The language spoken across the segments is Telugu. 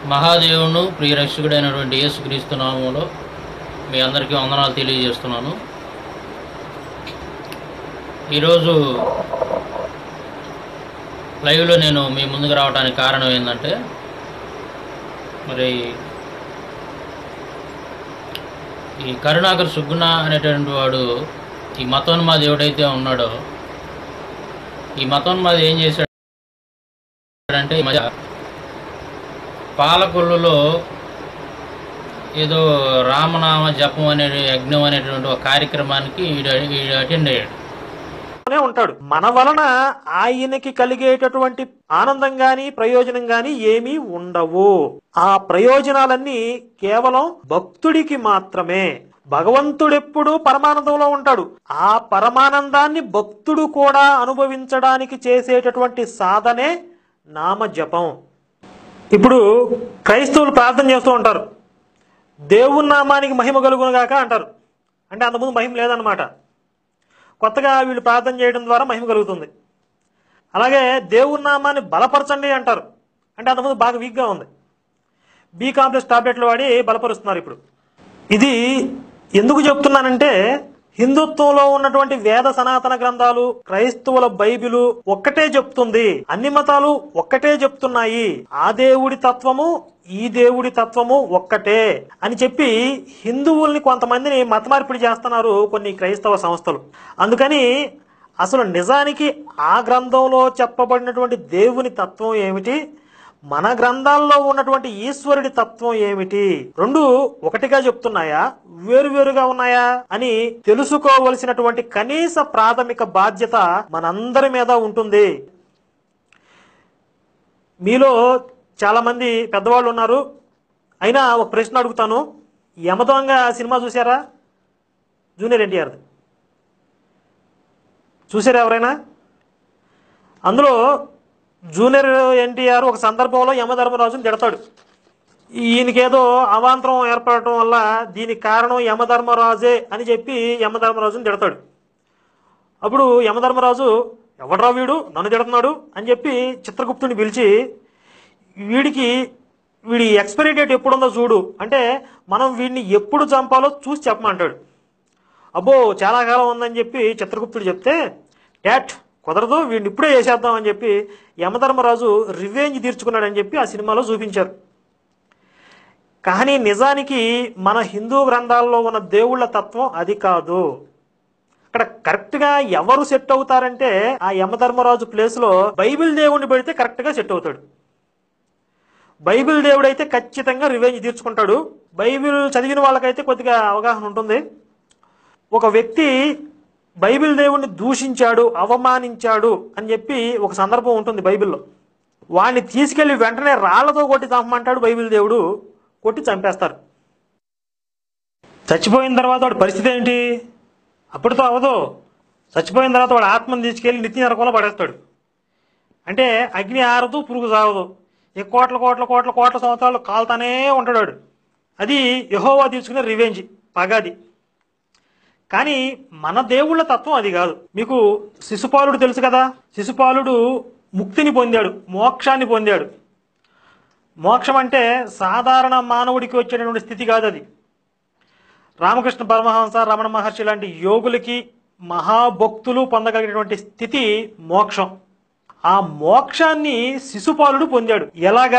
మహాదేవుడు ప్రియ రక్షకుడైనటువంటి యేసుక్రీస్తు నామంలో మీ అందరికీ వందనాలు తెలియజేస్తున్నాను ఈరోజు లైవ్లో నేను మీ ముందుకు రావడానికి కారణం ఏంటంటే మరి ఈ కరుణాకర్ సుగ్గుణ అనేటువంటి వాడు ఈ మతోన్మాది ఎవడైతే ఉన్నాడో ఈ మతోన్మాది ఏం చేశాడంటే ఈ మధ్య పాలకొల్లులో ఏదో రామనామ జపం అనే యజ్ఞం అనేటువంటి ఒక కార్యక్రమానికి ఈడు ఈడు అటెండ్ అయ్యాడు నే ఉంటాడు మన వలన ఆయనకి కలిగేటటువంటి ఆనందం గాని ప్రయోజనం గాని ఏమీ ఉండవు ఆ ప్రయోజనాలన్నీ కేవలం భక్తుడికి మాత్రమే భగవంతుడెప్పుడు పరమానందంలో ఉంటాడు ఆ పరమానందాన్ని భక్తుడు కూడా అనుభవించడానికి చేసేటటువంటి సాధనే నామ జపం ఇప్పుడు క్రైస్తవులు ప్రార్థన చేస్తూ ఉంటారు దేవుని నామానికి మహిమ కలుగునుగాక అంటారు అంటే అంతకుముందు మహిమ లేదనమాట కొత్తగా వీళ్ళు ప్రార్థన చేయడం ద్వారా మహిమ కలుగుతుంది అలాగే దేవుని నామాన్ని బలపరచండి అంటారు అంటే అంతకుముందు బాగా వీక్గా ఉంది బి కాంప్లెక్స్ టాబ్లెట్లు వాడి బలపరుస్తున్నారు ఇప్పుడు ఇది ఎందుకు చెప్తున్నానంటే హిందుత్వంలో ఉన్నటువంటి వేద సనాతన గ్రంథాలు క్రైస్తవుల బైబిలు ఒక్కటే చెప్తుంది అన్ని మతాలు ఒక్కటే చెప్తున్నాయి ఆ దేవుడి తత్వము ఈ దేవుడి తత్వము ఒక్కటే అని చెప్పి హిందువుల్ని కొంతమందిని మత మార్పిడి చేస్తున్నారు కొన్ని క్రైస్తవ సంస్థలు అందుకని అసలు నిజానికి ఆ గ్రంథంలో చెప్పబడినటువంటి దేవుని తత్వం ఏమిటి మన గ్రంథాల్లో ఉన్నటువంటి ఈశ్వరుడి తత్వం ఏమిటి రెండు ఒకటిగా చెప్తున్నాయా వేరువేరుగా ఉన్నాయా అని తెలుసుకోవలసినటువంటి కనీస ప్రాథమిక బాధ్యత మనందరి మీద ఉంటుంది మీలో చాలా మంది పెద్దవాళ్ళు ఉన్నారు అయినా ఒక ప్రశ్న అడుగుతాను యమదొంగ సినిమా చూసారా జూనియర్ ఎన్టీఆర్ది చూసారా ఎవరైనా అందులో జూనియర్ ఎన్టీఆర్ ఒక సందర్భంలో యమధర్మరాజుని తిడతాడు ఈయనకేదో అవాంతరం ఏర్పడటం వల్ల దీనికి కారణం యమధర్మరాజే అని చెప్పి యమధర్మరాజుని తిడతాడు అప్పుడు యమధర్మరాజు ఎవడ్రా వీడు నన్ను తిడుతున్నాడు అని చెప్పి చిత్రగుప్తుని పిలిచి వీడికి వీడి ఎక్స్పైరీ డేట్ ఎప్పుడుందో చూడు అంటే మనం వీడిని ఎప్పుడు చంపాలో చూసి చెప్పమంటాడు అబ్బో చాలా కాలం ఉందని చెప్పి చిత్రగుప్తుడు చెప్తే డాట్ కుదరదు వీడిని ఇప్పుడే చేసేద్దాం అని చెప్పి యమధర్మరాజు రివెంజ్ తీర్చుకున్నాడని చెప్పి ఆ సినిమాలో చూపించారు కానీ నిజానికి మన హిందూ గ్రంథాల్లో ఉన్న దేవుళ్ళ తత్వం అది కాదు అక్కడ కరెక్ట్ గా ఎవరు సెట్ అవుతారంటే ఆ యమధర్మరాజు ప్లేస్ లో బైబిల్ దేవుడిని పెడితే కరెక్ట్ గా సెట్ అవుతాడు బైబిల్ దేవుడు అయితే ఖచ్చితంగా రివెంజ్ తీర్చుకుంటాడు బైబిల్ చదివిన వాళ్ళకైతే కొద్దిగా అవగాహన ఉంటుంది ఒక వ్యక్తి బైబిల్ దేవుణ్ణి దూషించాడు అవమానించాడు అని చెప్పి ఒక సందర్భం ఉంటుంది బైబిల్లో వాడిని తీసుకెళ్లి వెంటనే రాళ్లతో కొట్టి చంపమంటాడు బైబిల్ దేవుడు కొట్టి చంపేస్తారు చచ్చిపోయిన తర్వాత వాడి పరిస్థితి ఏంటి అప్పటితో అవదు చచ్చిపోయిన తర్వాత వాడు ఆత్మను తీసుకెళ్లి నిత్య నరకంలో పడేస్తాడు అంటే అగ్ని ఆరదు పురుగు సాగదు ఈ కోట్ల కోట్ల కోట్ల కోట్ల సంవత్సరాలు కాలుతానే ఉంటాడు వాడు. అది యహోవా తీసుకునే రివెంజ్ పగాది కానీ మన దేవుళ్ళ తత్వం అది కాదు మీకు శిశుపాలుడు తెలుసు కదా శిశుపాలుడు ముక్తిని పొందాడు మోక్షాన్ని పొందాడు మోక్షం అంటే సాధారణ మానవుడికి వచ్చేటటువంటి స్థితి కాదు అది రామకృష్ణ పరమహంస రమణ మహర్షి లాంటి యోగులకి మహాభక్తులు పొందగలిగినటువంటి స్థితి మోక్షం ఆ మోక్షాన్ని శిశుపాలుడు పొందాడు ఎలాగా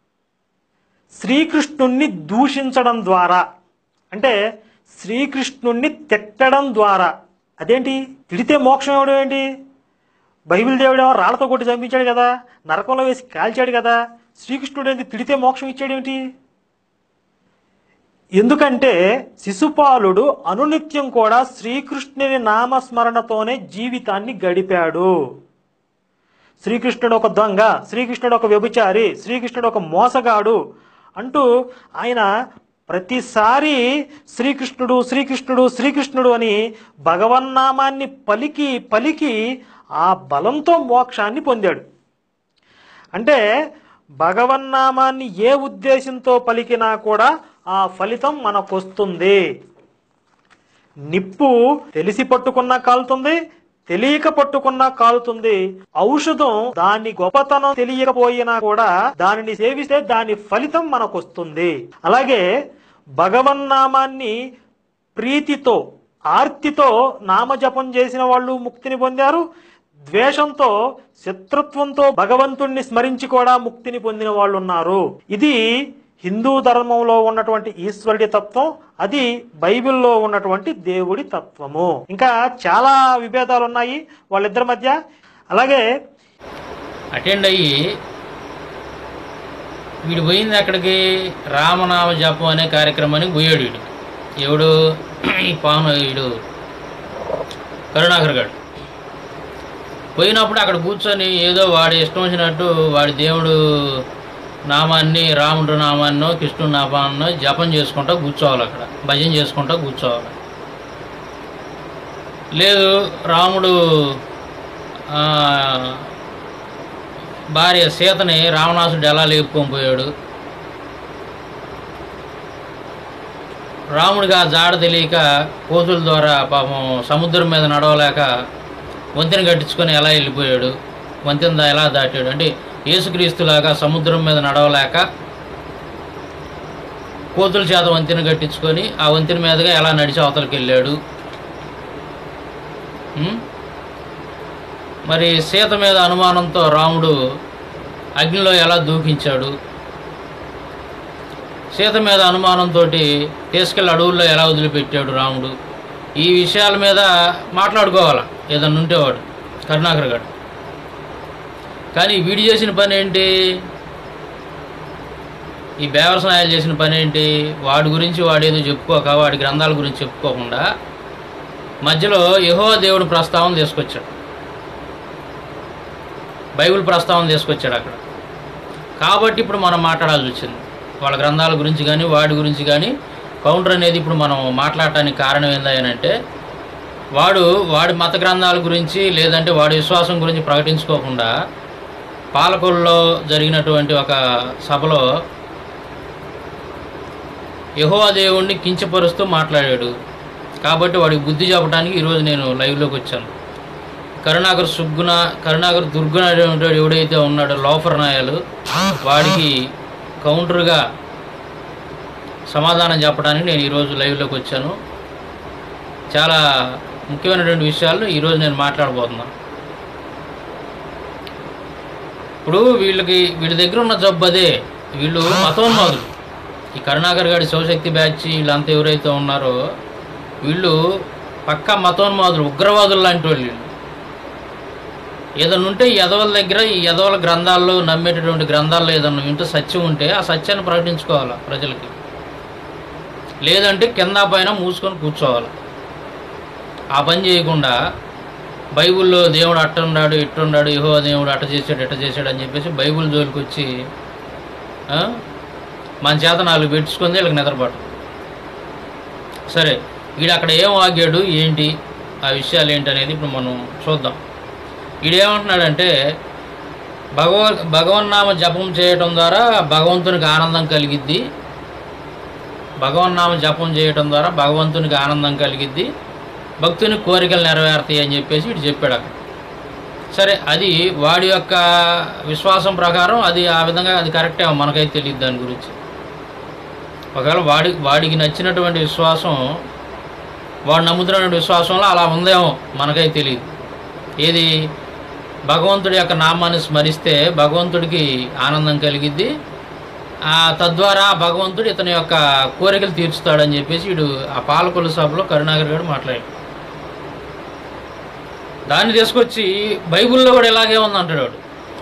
శ్రీకృష్ణుణ్ణి దూషించడం ద్వారా అంటే శ్రీకృష్ణుణ్ణి తిట్టడం ద్వారా అదేంటి తిడితే మోక్షం ఇవ్వడం ఏంటి బైబిల్ దేవుడేమో రాళ్లతో కొట్టి చంపించాడు కదా నరకంలో వేసి కాల్చాడు కదా శ్రీకృష్ణుడు ఏంటి తిడితే మోక్షం ఇచ్చాడు ఏమిటి ఎందుకంటే శిశుపాలుడు అనునిత్యం కూడా శ్రీకృష్ణుని నామస్మరణతోనే జీవితాన్ని గడిపాడు శ్రీకృష్ణుడు ఒక దొంగ శ్రీకృష్ణుడు ఒక వ్యభిచారి శ్రీకృష్ణుడు ఒక మోసగాడు అంటూ ఆయన ప్రతిసారి శ్రీకృష్ణుడు శ్రీకృష్ణుడు శ్రీకృష్ణుడు అని భగవన్నామాన్ని పలికి పలికి ఆ బలంతో మోక్షాన్ని పొందాడు అంటే భగవన్నామాన్ని ఏ ఉద్దేశంతో పలికినా కూడా ఆ ఫలితం మనకొస్తుంది నిప్పు తెలిసి పట్టుకున్నా కాలుతుంది తెలియక పట్టుకున్నా కాలుతుంది ఔషధం దాని గొప్పతనం తెలియకపోయినా కూడా దానిని సేవిస్తే దాని ఫలితం మనకొస్తుంది అలాగే భగవన్నామాన్ని ప్రీతితో ఆర్తితో నామజపం చేసిన వాళ్ళు ముక్తిని పొందారు ద్వేషంతో శత్రుత్వంతో భగవంతుణ్ణి స్మరించి కూడా ముక్తిని పొందిన వాళ్ళు ఉన్నారు ఇది హిందూ ధర్మంలో ఉన్నటువంటి ఈశ్వరుడి తత్వం అది బైబిల్లో ఉన్నటువంటి దేవుడి తత్వము ఇంకా చాలా విభేదాలు ఉన్నాయి వాళ్ళిద్దరి మధ్య అలాగే అటెండ్ అయ్యి వీడు పోయింది అక్కడికి రామనామ జపం అనే కార్యక్రమానికి పోయాడు వీడు ఎవడు ఈ పాను వీడు కరుణాకర్ గారు పోయినప్పుడు అక్కడ కూర్చొని ఏదో వాడి ఇష్టం వచ్చినట్టు వాడి దేవుడు నామాన్ని రాముడు నామాన్నో కృష్ణుడు నామాన్నో జపం చేసుకుంటా కూర్చోవాలి అక్కడ భజన చేసుకుంటా కూర్చోవాలి లేదు రాముడు ఆ, భార్య సీతని రావణాసుడు ఎలా లేపుకొని పోయాడు రాముడికి ఆ జాడ తెలియక కోతుల ద్వారా పాపం సముద్రం మీద నడవలేక వంతెన కట్టించుకొని ఎలా వెళ్ళిపోయాడు వంతెన దా- ఎలా దాటాడు అంటే యేసుక్రీస్తులాగా సముద్రం మీద నడవలేక కోతుల చేత వంతెన కట్టించుకొని ఆ వంతెన మీదుగా ఎలా నడిచి అవతలకి వెళ్ళాడు ఉం? మరి సీత మీద అనుమానంతో రాముడు అగ్నిలో ఎలా దూకించాడు సీత మీద అనుమానంతో తీసుకెళ్ళి అడవుల్లో ఎలా వదిలిపెట్టాడు రాముడు ఈ విషయాల మీద మాట్లాడుకోవాలి ఏదన్నా ఉంటేవాడు కరుణాకర్ గారు కానీ వీడు చేసిన పని ఏంటి ఈ బేవరసనాయాలు చేసిన పని ఏంటి వాడి గురించి వాడేదో చెప్పుకోక వాడి గ్రంథాల గురించి చెప్పుకోకుండా మధ్యలో యహో దేవుడు ప్రస్తావన తీసుకొచ్చాడు బైబిల్ ప్రస్తావన తీసుకొచ్చాడు అక్కడ కాబట్టి ఇప్పుడు మనం మాట్లాడాల్సి వచ్చింది వాళ్ళ గ్రంథాల గురించి కానీ వాడి గురించి కానీ కౌంటర్ అనేది ఇప్పుడు మనం మాట్లాడటానికి కారణం ఏందంటే వాడు వాడి మత గ్రంథాల గురించి లేదంటే వాడి విశ్వాసం గురించి ప్రకటించుకోకుండా పాలకొల్లో జరిగినటువంటి ఒక సభలో యెహోవా దేవుణ్ణి కించపరుస్తూ మాట్లాడాడు కాబట్టి వాడికి బుద్ధి చెప్పడానికి ఈరోజు నేను లైవ్లోకి వచ్చాను కరుణాకర్ సుగ్గుణ కరుణాకర్ దుర్గుణ అనేటువంటి ఎవడైతే ఉన్నాడో లోఫర్ నాయాలు వాడికి కౌంటర్గా సమాధానం చెప్పడానికి నేను ఈరోజు లైవ్లోకి వచ్చాను చాలా ముఖ్యమైనటువంటి విషయాలు ఈరోజు నేను మాట్లాడబోతున్నాను ఇప్పుడు వీళ్ళకి వీళ్ళ దగ్గర ఉన్న జబ్బు అదే వీళ్ళు మతోన్మాదులు ఈ కరుణాకర్ గారి శివశక్తి బ్యాచ్ వీళ్ళంతా ఎవరైతే ఉన్నారో వీళ్ళు పక్కా మతోన్మాదులు ఉగ్రవాదులు లాంటి వాళ్ళు వీళ్ళు ఏదన్నా ఉంటే ఈ యదవుల దగ్గర ఈ యదవుల గ్రంథాల్లో నమ్మేటటువంటి గ్రంథాల్లో ఏదన్నా ఉంటే సత్యం ఉంటే ఆ సత్యాన్ని ప్రకటించుకోవాలి ప్రజలకి లేదంటే కింద పైన మూసుకొని కూర్చోవాలి ఆ పని చేయకుండా బైబిల్లో దేవుడు అట్టున్నాడు ఇట్టున్నాడు ఇహో దేవుడు అట్ట చేశాడు ఇట్ట చేశాడు అని చెప్పేసి బైబిల్ జోలికి వచ్చి ఆ, మన చేత నాలుగు పెట్టుకుంది వీళ్ళకి నిద్రపడదు సరే వీడు అక్కడ ఏం ఆగాడు ఏంటి ఆ విషయాలు ఏంటి అనేది ఇప్పుడు మనం చూద్దాం వీడేమంటున్నాడంటే భగవ భగవన్నామ జపం చేయటం ద్వారా భగవంతునికి ఆనందం కలిగిద్ది భగవన్నామ జపం చేయటం ద్వారా భగవంతునికి ఆనందం కలిగిద్ది భక్తుని కోరికలు నెరవేరుతాయి అని చెప్పేసి వీడు చెప్పాడు అక్కడ సరే అది వాడి యొక్క విశ్వాసం ప్రకారం అది ఆ విధంగా అది కరెక్టే మనకైతే తెలియదు దాని గురించి ఒకవేళ వాడి వాడికి నచ్చినటువంటి విశ్వాసం వాడు నమ్ముతున్నటువంటి విశ్వాసంలో అలా ఉందేమో మనకైతే తెలియదు ఏది భగవంతుడి యొక్క నామాన్ని స్మరిస్తే భగవంతుడికి ఆనందం కలిగిద్ది ఆ తద్వారా భగవంతుడు ఇతని యొక్క కోరికలు తీర్చుతాడని చెప్పేసి వీడు ఆ పాలకొల్లు సభలో కరుణాకర్ గారు మాట్లాడాడు దాన్ని తీసుకొచ్చి బైబిల్లో కూడా ఇలాగే ఉంది అంటాడు వాడు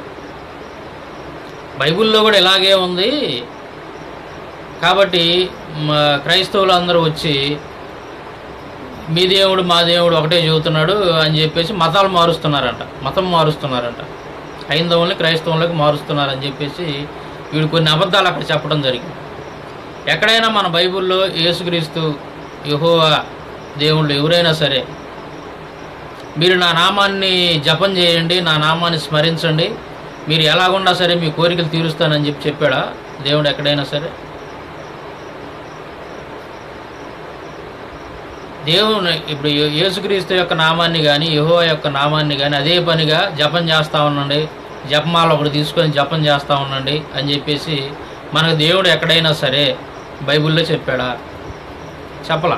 బైబిల్లో కూడా ఇలాగే ఉంది కాబట్టి మా క్రైస్తవులు అందరూ వచ్చి మీ దేవుడు మా దేవుడు ఒకటే చెబుతున్నాడు అని చెప్పేసి మతాలు మారుస్తున్నారంట మతం మారుస్తున్నారంట హైందవుల్ని క్రైస్తవులకు మారుస్తున్నారని చెప్పేసి వీడు కొన్ని అబద్ధాలు అక్కడ చెప్పడం జరిగింది ఎక్కడైనా మన బైబిల్లో యేసుక్రీస్తు యెహోవా దేవుళ్ళు ఎవరైనా సరే మీరు నా నామాన్ని జపం చేయండి నా నామాన్ని స్మరించండి మీరు ఎలాగున్నా సరే మీ కోరికలు తీరుస్తానని చెప్పి చెప్పాడా దేవుడు ఎక్కడైనా సరే దేవుని ఇప్పుడు యే- యేసుక్రీస్తు యొక్క నామాన్ని కానీ యెహోవా యొక్క నామాన్ని కానీ అదే పనిగా జపం చేస్తూ ఉండండి జపమాల ఒకటి తీసుకొని జపం చేస్తూ ఉండండి అని చెప్పేసి మనకు దేవుడు ఎక్కడైనా సరే బైబిల్లో చెప్పాడా చెప్పలా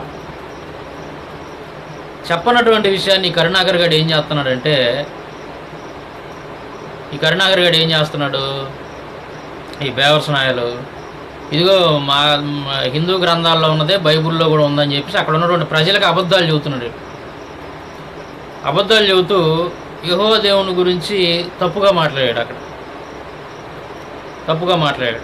చెప్పనటువంటి విషయాన్ని ఈ కరుణాకర్ గారు ఏం చేస్తున్నాడంటే ఈ కరుణాకర్ గారు ఏం చేస్తున్నాడు ఈ బేవర్స్ నాయలు ఇదిగో మా మా హిందూ గ్రంథాల్లో ఉన్నదే బైబిల్లో కూడా ఉందని చెప్పేసి అక్కడ ఉన్నటువంటి ప్రజలకు అబద్ధాలు చెబుతున్నాడు అబద్ధాలు చెబుతూ యహో దేవుని గురించి తప్పుగా మాట్లాడాడు అక్కడ తప్పుగా మాట్లాడాడు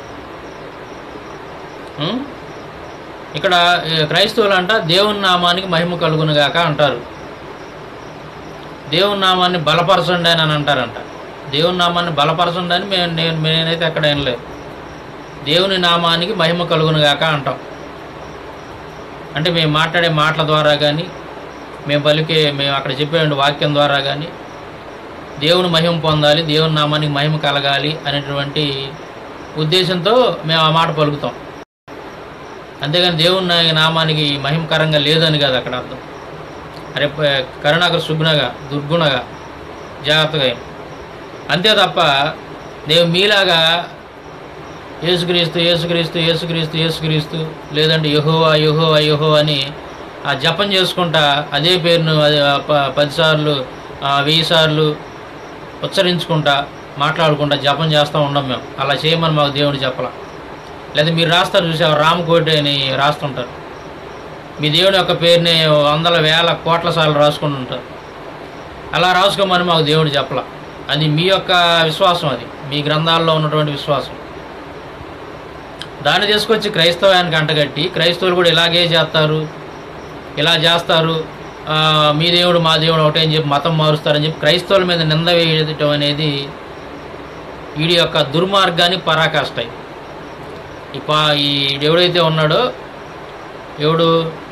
ఉం? ఇక్కడ ఏ, క్రైస్తవులు అంట దేవుని నామానికి మహిమ కలుగునుగాక అంటారు దేవుని నామాన్ని బలపరచండి అని అని అంటారంట దేవుని నామాన్ని బలపరచండి అని మేము నేను నేనైతే ఎక్కడ ఏం లేదు దేవుని నామానికి మహిమ కలుగునుగాక అంటాం అంటే మేము మాట్లాడే మాటల ద్వారా కానీ మేము పలికే మేము అక్కడ చెప్పే వాక్యం ద్వారా కానీ దేవుని మహిమ పొందాలి దేవుని నామానికి మహిమ కలగాలి అనేటువంటి ఉద్దేశంతో మేము ఆ మాట పలుకుతాం అంతేగాని దేవుని నా- నామానికి మహిమకరంగా లేదని కాదు అక్కడ అర్థం అరే ప- కరుణాకర సుగుణగా దుర్గుణగా జాగ్రత్తగా అయ్యి. అంతే తప్ప నేను మీలాగా యేసుక్రీస్తు యేసుక్రీస్తు యేసుక్రీస్తు యేసుక్రీస్తు లేదంటే యహోవా యహోవా యహో అని ఆ జపం చేసుకుంటా అదే పేరును అది ఆ ప- పదిసార్లు ఆ వెయ్యి సార్లు ఉచ్చరించుకుంటా మాట్లాడుకుంటా జపం చేస్తూ ఉండం మేము అలా చేయమని మాకు దేవుడు చెప్పలా లేదా మీరు రాస్తారు చూసావు రామకోటి అని రాస్తుంటారు మీ దేవుని యొక్క పేరుని వందల వేల కోట్ల సార్లు రాసుకుని ఉంటారు అలా రాసుకోమని మాకు దేవుడు చెప్పలా అది మీ యొక్క విశ్వాసం అది మీ గ్రంథాల్లో ఉన్నటువంటి విశ్వాసం దాన్ని తీసుకొచ్చి క్రైస్తవానికి అంటగట్టి క్రైస్తవులు కూడా ఇలాగే చేస్తారు ఇలా చేస్తారు ఆ, మీ దేవుడు మా దేవుడు ఒకటే అని చెప్పి మతం మారుస్తారని చెప్పి క్రైస్తవుల మీద నింద వేయటం అనేది వీడి యొక్క దుర్మార్గానికి పరాకాష్టాయి ఈ పా ఈ ఎవడైతే ఉన్నాడో ఎవడు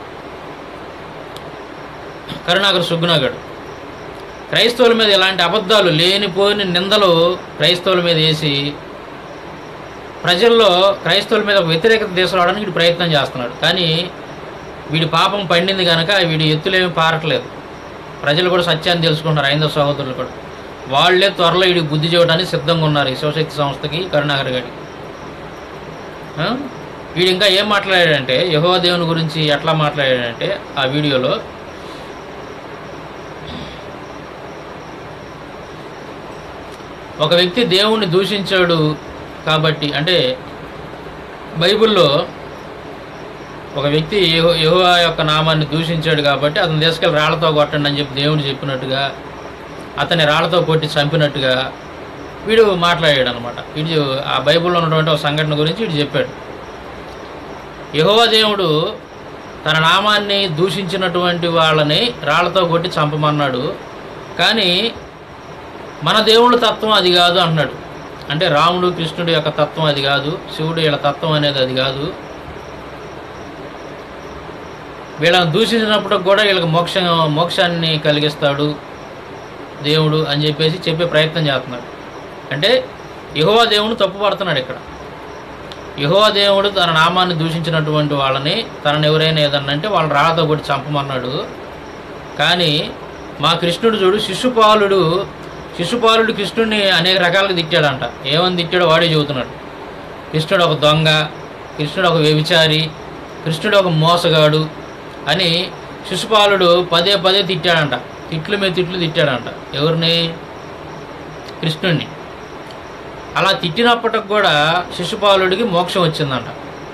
కరుణాకర్ సుగ్గునగడు క్రైస్తవుల మీద ఇలాంటి అబద్ధాలు లేనిపోని నిందలు క్రైస్తవుల మీద వేసి ప్రజల్లో క్రైస్తవుల మీద ఒక వ్యతిరేకత తీసుకురావడానికి వీడు ప్రయత్నం చేస్తున్నాడు కానీ వీడి పాపం పండింది కనుక వీడి ఎత్తులేమి పారట్లేదు ప్రజలు కూడా సత్యాన్ని తెలుసుకుంటున్నారు ఐందవ సహోదరులు కూడా వాళ్ళే త్వరలో వీడికి బుద్ధి చేయడానికి సిద్ధంగా ఉన్నారు ఈ శివశక్తి సంస్థకి కరుణాకర్ గారికి ఆ? వీడు ఇంకా ఏం మాట్లాడాడంటే యహో దేవుని గురించి ఎట్లా మాట్లాడాడంటే ఆ వీడియోలో ఒక వ్యక్తి దేవుణ్ణి దూషించాడు కాబట్టి అంటే బైబిల్లో ఒక వ్యక్తి యెహో యెహోవా యొక్క నామాన్ని దూషించాడు కాబట్టి అతను తీసుకెళ్ళి రాళ్లతో కొట్టండి అని చెప్పి దేవుడు చెప్పినట్టుగా అతన్ని రాళ్లతో కొట్టి చంపినట్టుగా వీడు మాట్లాడాడు అనమాట వీడు ఆ బైబిల్లో ఉన్నటువంటి ఒక సంఘటన గురించి వీడు చెప్పాడు యెహోవా దేవుడు తన నామాన్ని దూషించినటువంటి వాళ్ళని రాళ్లతో కొట్టి చంపమన్నాడు కానీ మన దేవుడి తత్వం అది కాదు అంటున్నాడు అంటే రాముడు కృష్ణుడి యొక్క తత్వం అది కాదు శివుడు వీళ్ళ తత్వం అనేది అది కాదు వీళ్ళని దూషించినప్పుడు కూడా వీళ్ళకి మోక్ష మోక్షాన్ని కలిగిస్తాడు దేవుడు అని చెప్పేసి చెప్పే ప్రయత్నం చేస్తున్నాడు అంటే యహోవా దేవుడు తప్పు పడుతున్నాడు ఇక్కడ యహోవా దేవుడు తన నామాన్ని దూషించినటువంటి వాళ్ళని తనని ఎవరైనా ఏదన్నా అంటే వాళ్ళని రాళ్ళతో కొట్టి చంపమన్నాడు కానీ మా కృష్ణుడు చూడు శిశుపాలుడు శిశుపాలుడు కృష్ణుడిని అనేక రకాలుగా తిట్టాడంట ఏమని తిట్టాడో వాడే చెబుతున్నాడు కృష్ణుడు ఒక దొంగ కృష్ణుడు ఒక వ్యభిచారి కృష్ణుడు ఒక మోసగాడు అని శిశుపాలుడు పదే పదే తిట్టాడంట తిట్లు మీద తిట్లు తిట్టాడంట ఎవరిని కృష్ణుడిని అలా తిట్టినప్పటికి కూడా శిశుపాలుడికి మోక్షం వచ్చిందంట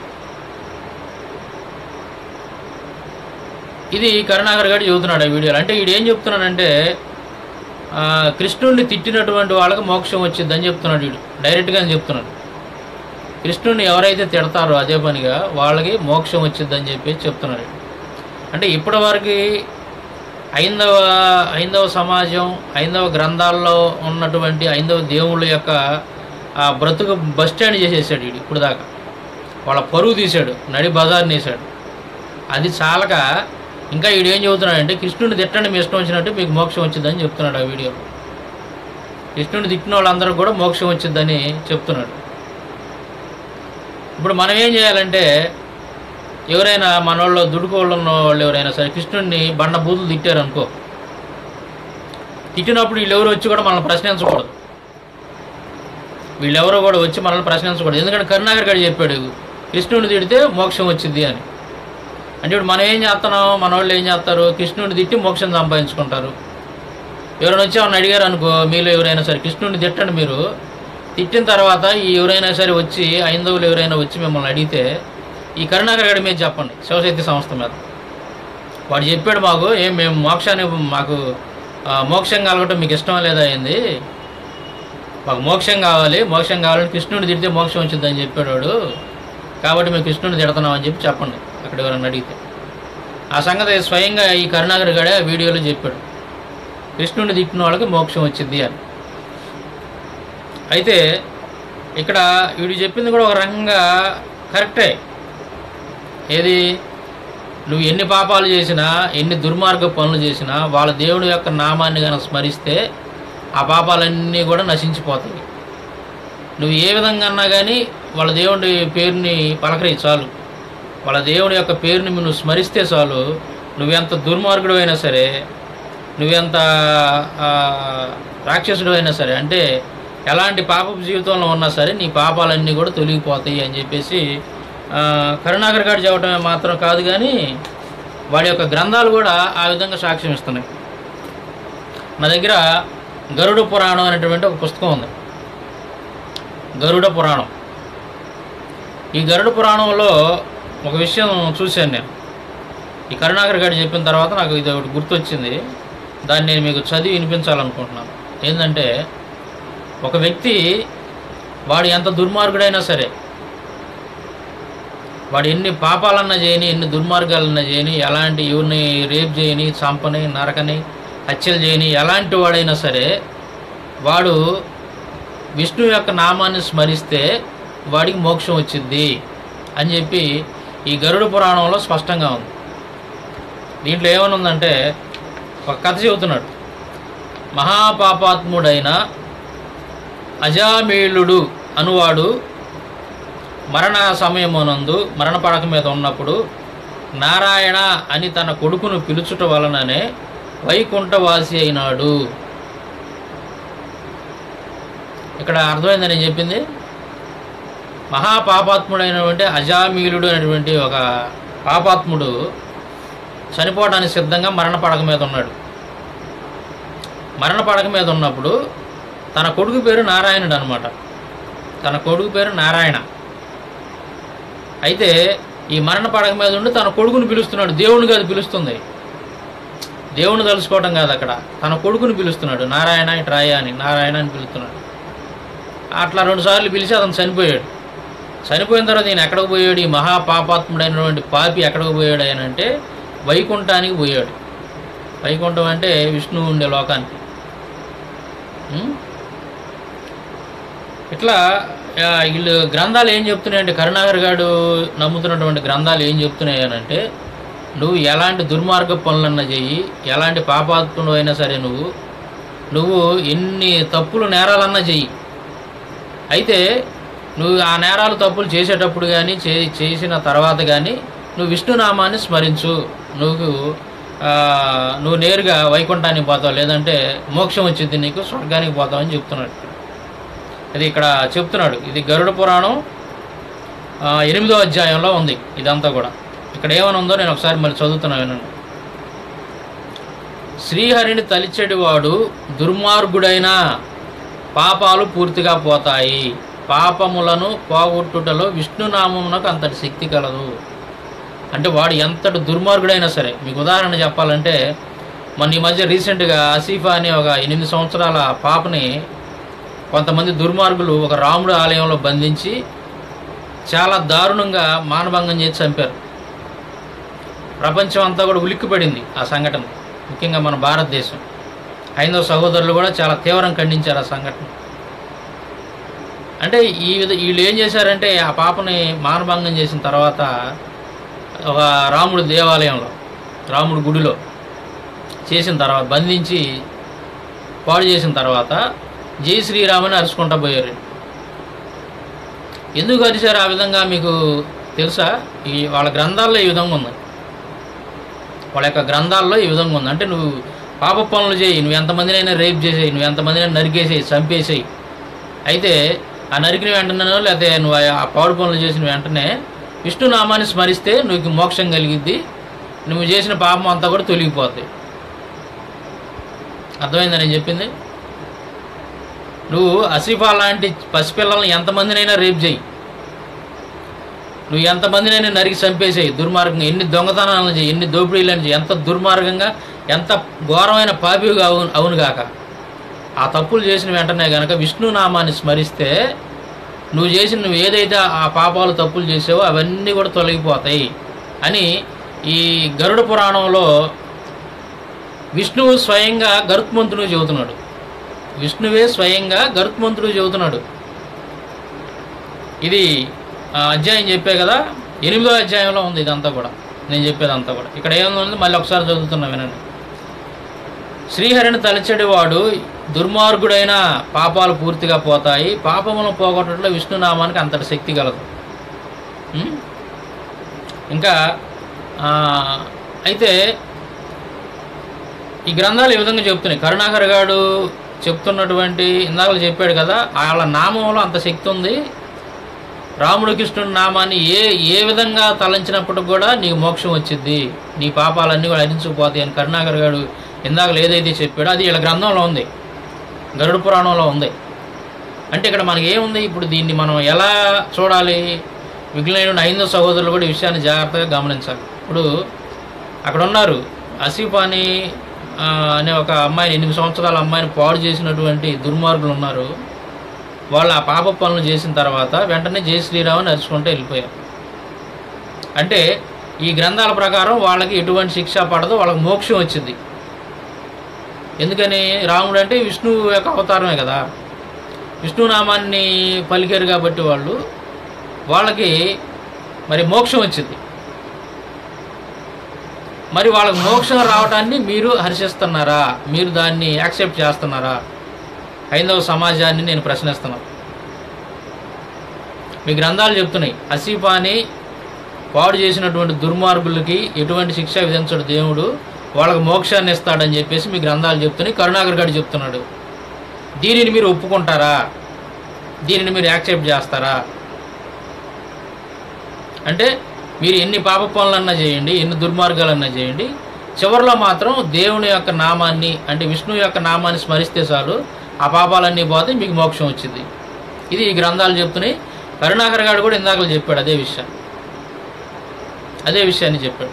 ఇది కరుణాకర్ గారు చెబుతున్నాడు ఆ వీడియోలో అంటే వీడు ఏం చెప్తున్నాడంటే ఆ, కృష్ణుడిని తిట్టినటువంటి వాళ్ళకి మోక్షం వచ్చిందని చెప్తున్నాడు వీడు డైరెక్ట్గానే చెప్తున్నాడు కృష్ణుడిని ఎవరైతే తిడతారో అదే పనిగా వాళ్ళకి మోక్షం వచ్చిందని చెప్పి చెప్తున్నాడు వీడు. అంటే ఇప్పటి వరకు ఐందవ ఐందవ సమాజం ఐందవ గ్రంథాల్లో ఉన్నటువంటి ఐందవ దేవుళ్ళ యొక్క ఆ బ్రతుకు బస్ స్టాండ్ చేసేసాడు వీడు ఇప్పుడు దాకా వాళ్ళ పరువు తీశాడు నడి బజార్ని వేసాడు అది చాలక ఇంకా వీడు ఏం చెబుతున్నాడంటే కృష్ణుడిని తిట్టండి మీ ఇష్టం వచ్చినట్టు మీకు మోక్షం వచ్చిందని చెప్తున్నాడు ఆ వీడియోలో కృష్ణుడిని తిట్టిన వాళ్ళందరూ కూడా మోక్షం వచ్చిందని చెప్తున్నాడు ఇప్పుడు మనం ఏం చేయాలంటే ఎవరైనా మన వాళ్ళు దుడుకోళ్ళు ఉన్న వాళ్ళు ఎవరైనా సరే కృష్ణుడిని బండ బూతులు తిట్టారనుకో తిట్టినప్పుడు వీళ్ళెవరు వచ్చి కూడా మనల్ని ప్రశ్నించకూడదు వీళ్ళెవరో కూడా వచ్చి మనల్ని ప్రశ్నించకూడదు ఎందుకంటే కరుణాకర్ గారు చెప్పాడు కృష్ణుడిని తిడితే మోక్షం వచ్చింది అని అంటే ఇప్పుడు మనం ఏం చేస్తున్నాం మన వాళ్ళు ఏం చేస్తారు కృష్ణుడిని తిట్టి మోక్షం సంపాదించుకుంటారు ఎవరైనా వచ్చి ఏమన్నా అడిగారు అనుకో మీలో ఎవరైనా సరే కృష్ణుడిని తిట్టండి మీరు తిట్టిన తర్వాత ఈ ఎవరైనా సరే వచ్చి ఐందవులు ఎవరైనా వచ్చి మిమ్మల్ని అడిగితే ఈ కరుణాకర్ గడి మీద చెప్పండి శివశక్తి సంస్థ మీద వాడు చెప్పాడు మాకు ఏం మేము మోక్షాన్ని మాకు ఆ, మోక్షం కలగటం మీకు ఇష్టం లేదా అయింది మాకు మోక్షం కావాలి మోక్షం కావాలని కృష్ణుడిని తిడితే మోక్షం వచ్చిందని చెప్పాడు వాడు కాబట్టి మేము కృష్ణుడిని తిడుతున్నాం అని చెప్పి చెప్పండి అక్కడ ఎవరైనా అడిగితే ఆ సంగతి స్వయంగా ఈ కరుణాకర్ గడే ఆ వీడియోలో చెప్పాడు కృష్ణుడిని తిట్టిన వాళ్ళకి మోక్షం వచ్చింది అని అయితే ఇక్కడ వీడు చెప్పింది కూడా ఒక రకంగా కరెక్టే ఏది నువ్వు ఎన్ని పాపాలు చేసినా ఎన్ని దుర్మార్గ పనులు చేసినా వాళ్ళ దేవుడి యొక్క నామాన్ని కనుక స్మరిస్తే ఆ పాపాలన్నీ కూడా నశించిపోతాయి నువ్వు ఏ విధంగా అన్నా కానీ వాళ్ళ దేవుడి పేరుని పలకరి చాలు వాళ్ళ దేవుడి యొక్క పేరుని నువ్వు స్మరిస్తే చాలు నువ్వెంత దుర్మార్గుడు అయినా సరే నువ్వెంత ఆ, రాక్షసుడు అయినా సరే అంటే ఎలాంటి పాపపు జీవితంలో ఉన్నా సరే నీ పాపాలన్నీ కూడా తొలగిపోతాయి అని చెప్పేసి ఆ, కరుణాకర్ గారు చెప్పడమే మాత్రం కాదు కానీ వాడి యొక్క గ్రంథాలు కూడా ఆ విధంగా సాక్ష్యం ఇస్తున్నాయి నా దగ్గర గరుడ పురాణం అనేటువంటి ఒక పుస్తకం ఉంది గరుడ పురాణం ఈ గరుడ పురాణంలో ఒక విషయం చూశాను నేను ఈ కరుణాకర్ గారు చెప్పిన తర్వాత నాకు ఇది ఒకటి గుర్తొచ్చింది దాన్ని నేను మీకు చదివి వినిపించాలనుకుంటున్నాను ఏంటంటే ఒక వ్యక్తి వాడు ఎంత దుర్మార్గుడైనా సరే వాడు ఎన్ని పాపాలన్నా చేయని ఎన్ని దుర్మార్గాలన్నా చేయని ఎలాంటి ఎవరిని రేప్ చేయని చంపని నరకని హత్యలు చేయని ఎలాంటి వాడైనా సరే వాడు విష్ణువు యొక్క నామాన్ని స్మరిస్తే వాడికి మోక్షం వచ్చింది అని చెప్పి ఈ గరుడ పురాణంలో స్పష్టంగా ఉంది దీంట్లో ఏమని ఉందంటే ఒక కథ చెబుతున్నాడు మహాపాపాత్ముడైన అజామీళుడు అనువాడు మరణ సమయమునందు మరణ పడక మీద ఉన్నప్పుడు నారాయణ అని తన కొడుకును పిలుచుట వలననే వైకుంఠవాసి అయినాడు ఇక్కడ అర్థమైందని నేను చెప్పింది మహాపాపాత్ముడైనటువంటి అజామీలుడు అనేటువంటి ఒక పాపాత్ముడు చనిపోవడానికి సిద్ధంగా మరణ పడక మీద ఉన్నాడు మరణ పడక మీద ఉన్నప్పుడు తన కొడుకు పేరు నారాయణుడు అనమాట తన కొడుకు పేరు నారాయణ అయితే ఈ మరణ పడక మీద ఉండి తన కొడుకుని పిలుస్తున్నాడు దేవుని కాదు పిలుస్తుంది దేవుని తలుసుకోవడం కాదు అక్కడ తన కొడుకుని పిలుస్తున్నాడు నారాయణ ఇటు రాయ అని నారాయణ అని పిలుస్తున్నాడు అట్లా రెండుసార్లు పిలిచి అతను చనిపోయాడు చనిపోయిన తర్వాత ఈయన ఎక్కడికి పోయాడు ఈ మహాపాపాత్ముడైనటువంటి పాపి ఎక్కడికి పోయాడు ఆయన అంటే వైకుంఠానికి పోయాడు వైకుంఠం అంటే విష్ణువు ఉండే లోకానికి ఉం? ఇట్లా ఆ, వీళ్ళు గ్రంథాలు ఏం చెప్తున్నాయంటే కరుణాకర్ గారు నమ్ముతున్నటువంటి గ్రంథాలు ఏం చెప్తున్నాయనంటే నువ్వు ఎలాంటి దుర్మార్గ పనులన్నా చెయ్యి ఎలాంటి పాపాత్ముడు అయినా సరే నువ్వు నువ్వు ఎన్ని తప్పులు నేరాలన్నా చెయ్యి అయితే నువ్వు ఆ నేరాలు తప్పులు చేసేటప్పుడు కానీ చే చేసిన తర్వాత కానీ నువ్వు విష్ణునామాన్ని స్మరించు నువ్వు ఆ, నువ్వు నేరుగా వైకుంఠానికి పోతావు లేదంటే మోక్షం వచ్చింది నీకు స్వర్గానికి పోతావు అని చెప్తున్నాడు ఇది ఇక్కడ చెప్తున్నాడు ఇది గరుడ పురాణం ఆ, ఎనిమిదో అధ్యాయంలో ఉంది ఇదంతా కూడా ఇక్కడ ఏమని ఉందో నేను ఒకసారి మళ్ళీ చదువుతున్నా వినండి శ్రీహరిని తలిచెడివాడు దుర్మార్గుడైన పాపాలు పూర్తిగా పోతాయి పాపములను పోగొట్టుటలో విష్ణునామమునకు అంతటి శక్తి కలదు అంటే వాడు ఎంతటి దుర్మార్గుడైనా సరే మీకు ఉదాహరణ చెప్పాలంటే మొన్న ఈ మధ్య రీసెంట్గా ఆసిఫా అనే ఒక ఎనిమిది సంవత్సరాల పాపని కొంతమంది దుర్మార్గులు ఒక రాముడు ఆలయంలో బంధించి చాలా దారుణంగా మానభంగం చేసి చంపారు ప్రపంచం అంతా కూడా ఉలిక్కిపడింది ఆ సంఘటన ముఖ్యంగా మన భారతదేశం హైందవ సహోదరులు కూడా చాలా తీవ్రం ఖండించారు ఆ సంఘటన అంటే ఈ విధ వీళ్ళు ఏం చేశారంటే ఆ పాపని మానభంగం చేసిన తర్వాత ఒక రాముడు దేవాలయంలో రాముడు గుడిలో చేసిన తర్వాత బంధించి పాడు చేసిన తర్వాత జై శ్రీరామని అరుచుకుంటా పోయారు ఎందుకు అరిచారు ఆ విధంగా మీకు తెలుసా ఈ వాళ్ళ గ్రంథాల్లో ఈ విధంగా ఉంది వాళ్ళ యొక్క గ్రంథాల్లో ఈ విధంగా ఉంది అంటే నువ్వు పాప పనులు చేయి నువ్వు ఎంతమందినైనా రేప్ చేసేయి నువ్వు ఎంతమందినైనా నరికేసేయి చంపేసేయి అయితే ఆ నరికిన వెంటనే లేకపోతే నువ్వు ఆ పాడు పనులు చేసిన వెంటనే విష్ణునామాన్ని స్మరిస్తే నీకు మోక్షం కలిగిద్ది నువ్వు చేసిన పాపం అంతా కూడా తొలగిపోద్ది అర్థమైందా నేను చెప్పింది నువ్వు అసిఫా లాంటి పసిపిల్లల్ని ఎంతమందినైనా రేప్ చేయి నువ్వు ఎంతమందినైనా నరికి చంపేసేయి దుర్మార్గంగా ఎన్ని దొంగతనాలను చేయి ఎన్ని దోపిడీలను చేయి ఎంత దుర్మార్గంగా ఎంత ఘోరమైన పాపిగా అవును అవునుగాక ఆ తప్పులు చేసిన వెంటనే గనక విష్ణునామాన్ని స్మరిస్తే నువ్వు చేసిన నువ్వు ఏదైతే ఆ పాపాలు తప్పులు చేసావో అవన్నీ కూడా తొలగిపోతాయి అని ఈ గరుడ పురాణంలో విష్ణువు స్వయంగా గరుత్మంతుడు చెబుతున్నాడు విష్ణువే స్వయంగా గరుత్మంతుడు చెబుతున్నాడు ఇది ఆ అధ్యాయం చెప్పే కదా ఎనిమిదో అధ్యాయంలో ఉంది ఇదంతా కూడా నేను చెప్పేదంతా కూడా ఇక్కడ ఏముంది మళ్ళీ ఒకసారి చదువుతున్నా వినండి శ్రీహరిని తలచెడివాడు దుర్మార్గుడైన పాపాలు పూర్తిగా పోతాయి పాపములను పోగొట్టడంలో విష్ణునామానికి అంతటి శక్తి కలదు ఉం? ఇంకా ఆ, అయితే ఈ గ్రంథాలు ఈ విధంగా చెప్తున్నాయి కరుణాకర్ గారు చెప్తున్నటువంటి ఇందాక చెప్పాడు కదా వాళ్ళ నామంలో అంత శక్తి ఉంది రాముడు కృష్ణుడి నామాన్ని ఏ ఏ విధంగా తలంచినప్పటికి కూడా నీకు మోక్షం వచ్చింది నీ పాపాలన్నీ కూడా హరించుకుపోతాయి అని కరుణాకర్ గారు ఇందాక ఏదైతే చెప్పాడో అది వీళ్ళ గ్రంథంలో ఉంది గరుడ పురాణంలో ఉంది అంటే ఇక్కడ మనకి ఏముంది ఇప్పుడు దీన్ని మనం ఎలా చూడాలి విఘ్నులైన ఐదో సహోదరులు కూడా ఈ విషయాన్ని జాగ్రత్తగా గమనించాలి ఇప్పుడు అక్కడ ఉన్నారు అసీఫాని ఆ, అనే ఒక అమ్మాయిని ఎనిమిది సంవత్సరాల అమ్మాయిని పాడు చేసినటువంటి దుర్మార్గులు ఉన్నారు వాళ్ళు ఆ పాప పనులు చేసిన తర్వాత వెంటనే జై శ్రీరామని నడుచుకుంటూ వెళ్ళిపోయారు అంటే ఈ గ్రంథాల ప్రకారం వాళ్ళకి ఎటువంటి శిక్ష పడదో వాళ్ళకి మోక్షం వచ్చింది ఎందుకని రాముడు అంటే విష్ణువు యొక్క అవతారమే కదా విష్ణునామాన్ని పలికారు కాబట్టి వాళ్ళు వాళ్ళకి మరి మోక్షం వచ్చింది మరి వాళ్ళకి మోక్షం రావడాన్ని మీరు హర్షిస్తున్నారా మీరు దాన్ని యాక్సెప్ట్ చేస్తున్నారా హైందవ సమాజాన్ని నేను ప్రశ్నిస్తున్నాను మీ గ్రంథాలు చెప్తున్నాయి అసీఫాని పాడు చేసినటువంటి దుర్మార్గులకి ఎటువంటి శిక్ష విధించడు దేవుడు వాళ్ళకి మోక్షాన్ని ఇస్తాడని చెప్పేసి మీ గ్రంథాలు చెప్తున్నాయి కరుణాకర్ గారు చెప్తున్నాడు దీనిని మీరు ఒప్పుకుంటారా దీనిని మీరు యాక్సెప్ట్ చేస్తారా అంటే మీరు ఎన్ని పాప పనులన్నా చేయండి ఎన్ని దుర్మార్గాలన్నా చేయండి చివరిలో మాత్రం దేవుని యొక్క నామాన్ని అంటే విష్ణువు యొక్క నామాన్ని స్మరిస్తే చాలు ఆ పాపాలన్నీ పోతే మీకు మోక్షం వచ్చింది ఇది ఈ గ్రంథాలు చెప్తున్నాయి కరుణాకర్ గారు కూడా ఇందాక చెప్పాడు అదే విషయం అదే విషయాన్ని చెప్పాడు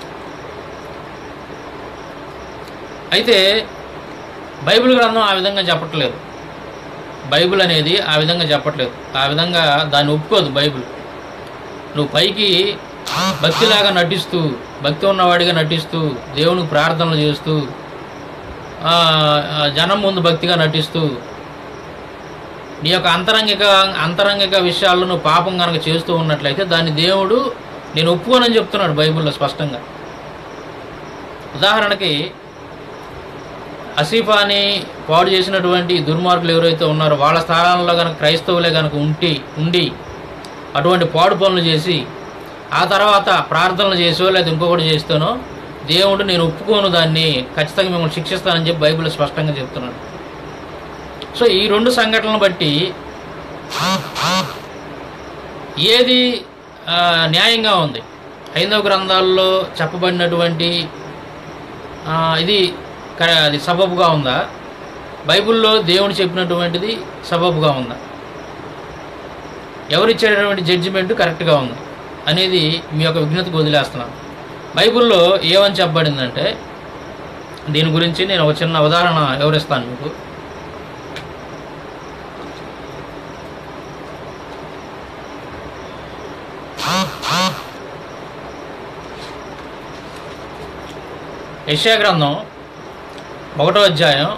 అయితే బైబిల్ గ్రంథం ఆ విధంగా చెప్పట్లేదు బైబిల్ అనేది ఆ విధంగా చెప్పట్లేదు ఆ విధంగా దాన్ని ఒప్పుకోదు బైబిల్ నువ్వు పైకి భక్తిలాగా నటిస్తూ భక్తి ఉన్నవాడిగా నటిస్తూ దేవునికి ప్రార్థనలు చేస్తూ ఆ, ఆ, జనం ముందు భక్తిగా నటిస్తూ నీ యొక్క అంతరంగిక అంతరంగిక విషయాల్లో నువ్వు పాపం కనుక చేస్తూ ఉన్నట్లయితే దాన్ని దేవుడు నేను ఒప్పుకోనని చెప్తున్నాడు బైబిల్లో స్పష్టంగా ఉదాహరణకి అసీఫాని పాడు చేసినటువంటి దుర్మార్గులు ఎవరైతే ఉన్నారో వాళ్ళ స్థానాల్లో కనుక క్రైస్తవులే కనుక ఉండి ఉండి అటువంటి పాడు పనులు చేసి ఆ తర్వాత ప్రార్థనలు చేసో లేదా ఇంకొకటి చేస్తానో దేవుడు నేను ఒప్పుకోను దాన్ని ఖచ్చితంగా మిమ్మల్ని శిక్షిస్తానని చెప్పి బైబిల్ స్పష్టంగా చెప్తున్నాడు సో ఈ రెండు సంఘటనలను బట్టి ఏది ఆ, న్యాయంగా ఉంది హైందవ గ్రంథాల్లో చెప్పబడినటువంటి ఆ, ఇది క- అది సబబుగా ఉందా బైబిల్లో దేవుడు చెప్పినటువంటిది సబబుగా ఉందా ఎవరిచ్చేటటువంటి జడ్జిమెంట్ కరెక్ట్గా ఉంది అనేది మీ యొక్క విఘ్నతకు వదిలేస్తున్నాను బైబిల్లో ఏమని చెప్పబడిందంటే దీని గురించి నేను ఒక చిన్న ఉదాహరణ వివరిస్తాను మీకు యెషయా గ్రంథం ఒకటో అధ్యాయం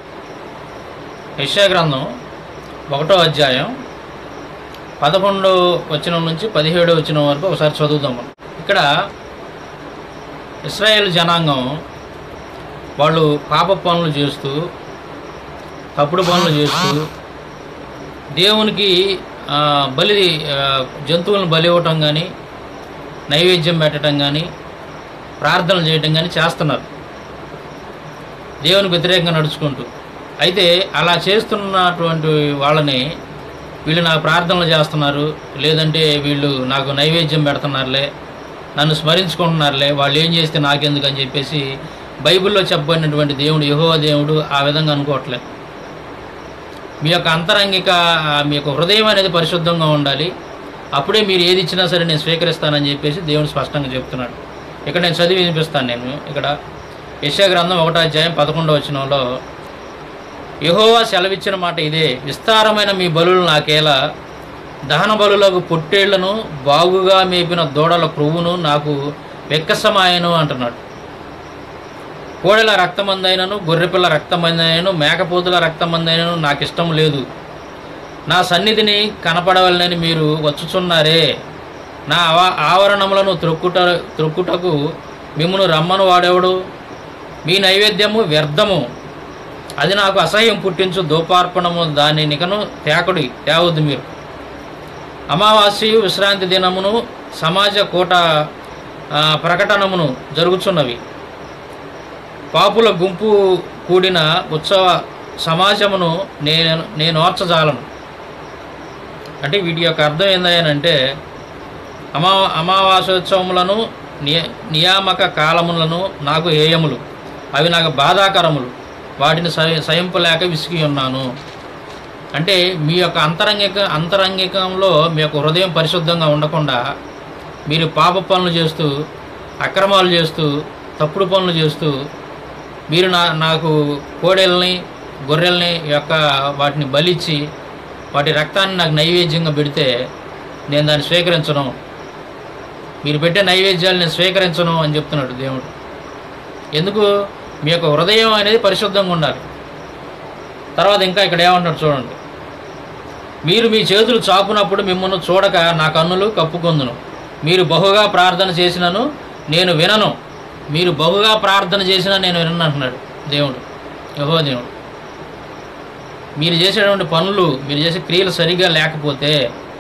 యెషయా గ్రంథం ఒకటో అధ్యాయం పదకొండో వచనం నుంచి పదిహేడో వచనం వరకు ఒకసారి చదువుదాం మనం ఇక్కడ ఇస్రాయేల్ జనాంగం వాళ్ళు పాప పనులు చేస్తూ తప్పుడు పనులు చేస్తూ దేవునికి ఆ, బలి ఆ, జంతువులను బలి ఇవ్వటం కానీ నైవేద్యం పెట్టడం కానీ ప్రార్థనలు చేయటం కానీ చేస్తున్నారు దేవునికి వ్యతిరేకంగా నడుచుకుంటూ అయితే అలా చేస్తున్నటువంటి వాళ్ళని వీళ్ళు నాకు ప్రార్థనలు చేస్తున్నారు లేదంటే వీళ్ళు నాకు నైవేద్యం పెడుతున్నారులే నన్ను స్మరించుకుంటున్నారులే వాళ్ళు ఏం చేస్తే నాకెందుకు అని చెప్పేసి బైబిల్లో చెప్పబడినటువంటి దేవుడు యెహోవా దేవుడు ఆ విధంగా అనుకోవట్లే మీ యొక్క అంతరంగిక ఆ, మీ యొక్క హృదయం అనేది పరిశుద్ధంగా ఉండాలి అప్పుడే మీరు ఏది ఇచ్చినా సరే నేను స్వీకరిస్తానని చెప్పేసి దేవుడు స్పష్టంగా చెప్తున్నాడు ఇక్కడ నేను చదివి వినిపిస్తాను నేను ఇక్కడ యశా గ్రంథం ఒకటో అధ్యాయం పదకొండవ వచనంలో యెహోవా సెలవిచ్చిన మాట ఇదే విస్తారమైన మీ బలులు నాకేలా దహన బలులకు పొట్టేళ్లను బాగుగా మేపిన దూడల క్రొవ్వును నాకు వెక్కసమాయను అంటున్నాడు కోడెల రక్తమందైనను గొర్రెపిల్ల రక్తమందైనను మేకపోతుల రక్తమందైనను నాకు ఇష్టం లేదు నా సన్నిధిని కనపడవలనని మీరు వచ్చుచున్నారే నా ఆవ ఆవరణములను త్రొక్కుట త్రొక్కుటకు మిమ్మను రమ్మను వాడేవాడు మీ నైవేద్యము వ్యర్థము అది నాకు అసహ్యం పుట్టించు దోపార్పణము దాని నికను తేకుడి తేవద్దు మీరు అమావాస్యయు విశ్రాంతి దినమును సమాజ కూట ఆ, ప్రకటనమును జరుగుచున్నవి పాపుల గుంపు కూడిన ఉత్సవ సమాజమును నేను నేను ఓర్చజాలను అంటే వీటి యొక్క అర్థం ఏందనంటే అమా అమావాసోత్సవములను నియ నియామక కాలములను నాకు హేయములు అవి నాకు బాధాకరములు వాటిని సయ సహింపలేక విసిగి ఉన్నాను అంటే మీ యొక్క అంతరంగిక అంతరంగికంలో మీ యొక్క హృదయం పరిశుద్ధంగా ఉండకుండా మీరు పాప పనులు చేస్తూ అక్రమాలు చేస్తూ తప్పుడు పనులు చేస్తూ మీరు నా నాకు కోడెల్ని గొర్రెల్ని యొక్క వాటిని బలిచ్చి వాటి రక్తాన్ని నాకు నైవేద్యంగా పెడితే నేను దాన్ని స్వీకరించను మీరు పెట్టే నైవేద్యాలు నేను స్వీకరించను అని చెప్తున్నాడు దేవుడు ఎందుకు మీ యొక్క హృదయం అనేది పరిశుద్ధంగా ఉండాలి తర్వాత ఇంకా ఇక్కడ ఏమంటాడు చూడండి మీరు మీ చేతులు చాపునప్పుడు మిమ్మల్ని చూడక నా కన్నులు కప్పుకొందును మీరు బహుగా ప్రార్థన చేసినను నేను వినను మీరు బహుగా ప్రార్థన చేసినా నేను వినను అంటున్నాడు దేవుడు యహో దేవుడు మీరు చేసేటువంటి పనులు మీరు చేసే క్రియలు సరిగా లేకపోతే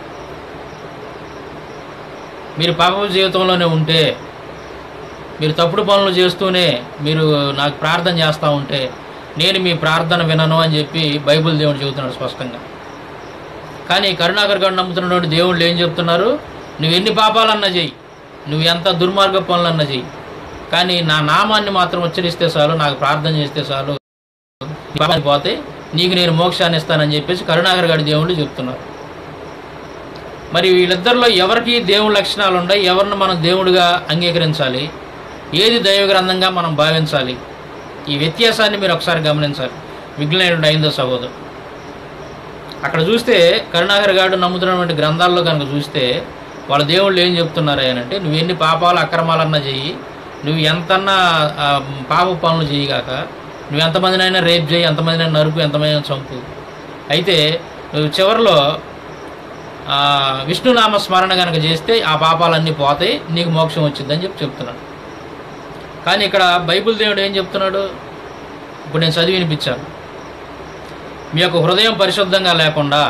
మీరు పాప జీవితంలోనే ఉంటే మీరు తప్పుడు పనులు చేస్తూనే మీరు నాకు ప్రార్థన చేస్తూ ఉంటే నేను మీ ప్రార్థన వినను అని చెప్పి బైబిల్ దేవుడు చెబుతున్నాడు స్పష్టంగా కానీ కరుణాకర్ గారు నమ్ముతున్నటువంటి దేవుళ్ళు ఏం చెప్తున్నారు నువ్వు ఎన్ని పాపాలన్నా చెయ్యి నువ్వు ఎంత దుర్మార్గ పనులన్నా చెయ్యి కానీ నా నామాన్ని మాత్రం ఉచ్చరిస్తే చాలు నాకు ప్రార్థన చేస్తే చాలు నీ పాపాలు పోతే నీకు నేను మోక్షాన్ని ఇస్తానని చెప్పేసి కరుణాకర్ గారి దేవుళ్ళు చెప్తున్నారు మరి వీళ్ళిద్దరిలో ఎవరికి దేవుడి లక్షణాలు ఉన్నాయి ఎవరిని మనం దేవుడిగా అంగీకరించాలి ఏది దైవ గ్రంథంగా మనం భావించాలి ఈ వ్యత్యాసాన్ని మీరు ఒకసారి గమనించాలి విఘ్నుడు అయిందో సహోదరు అక్కడ చూస్తే కరుణాకర్ గారు నమ్ముతున్నటువంటి గ్రంథాల్లో కనుక చూస్తే వాళ్ళ దేవుళ్ళు ఏం చెప్తున్నారు అని అంటే నువ్వు ఎన్ని పాపాలు అక్రమాలన్నా చెయ్యి నువ్వు ఎంతన్నా ఆ, పాప పనులు చేయగాక నువ్వు ఎంతమందినైనా రేప్ చేయి ఎంతమందినైనా నరుకు ఎంతమందినైనా చంపు అయితే నువ్వు చివరిలో ఆ, విష్ణునామ స్మరణ కనుక చేస్తే ఆ పాపాలన్నీ పోతాయి నీకు మోక్షం వచ్చిందని చెప్పి చెప్తున్నాడు కానీ ఇక్కడ బైబిల్ దేవుడు ఏం చెప్తున్నాడు ఇప్పుడు నేను చదివి వినిపించాను మీ యొక్క హృదయం పరిశుద్ధంగా లేకుండా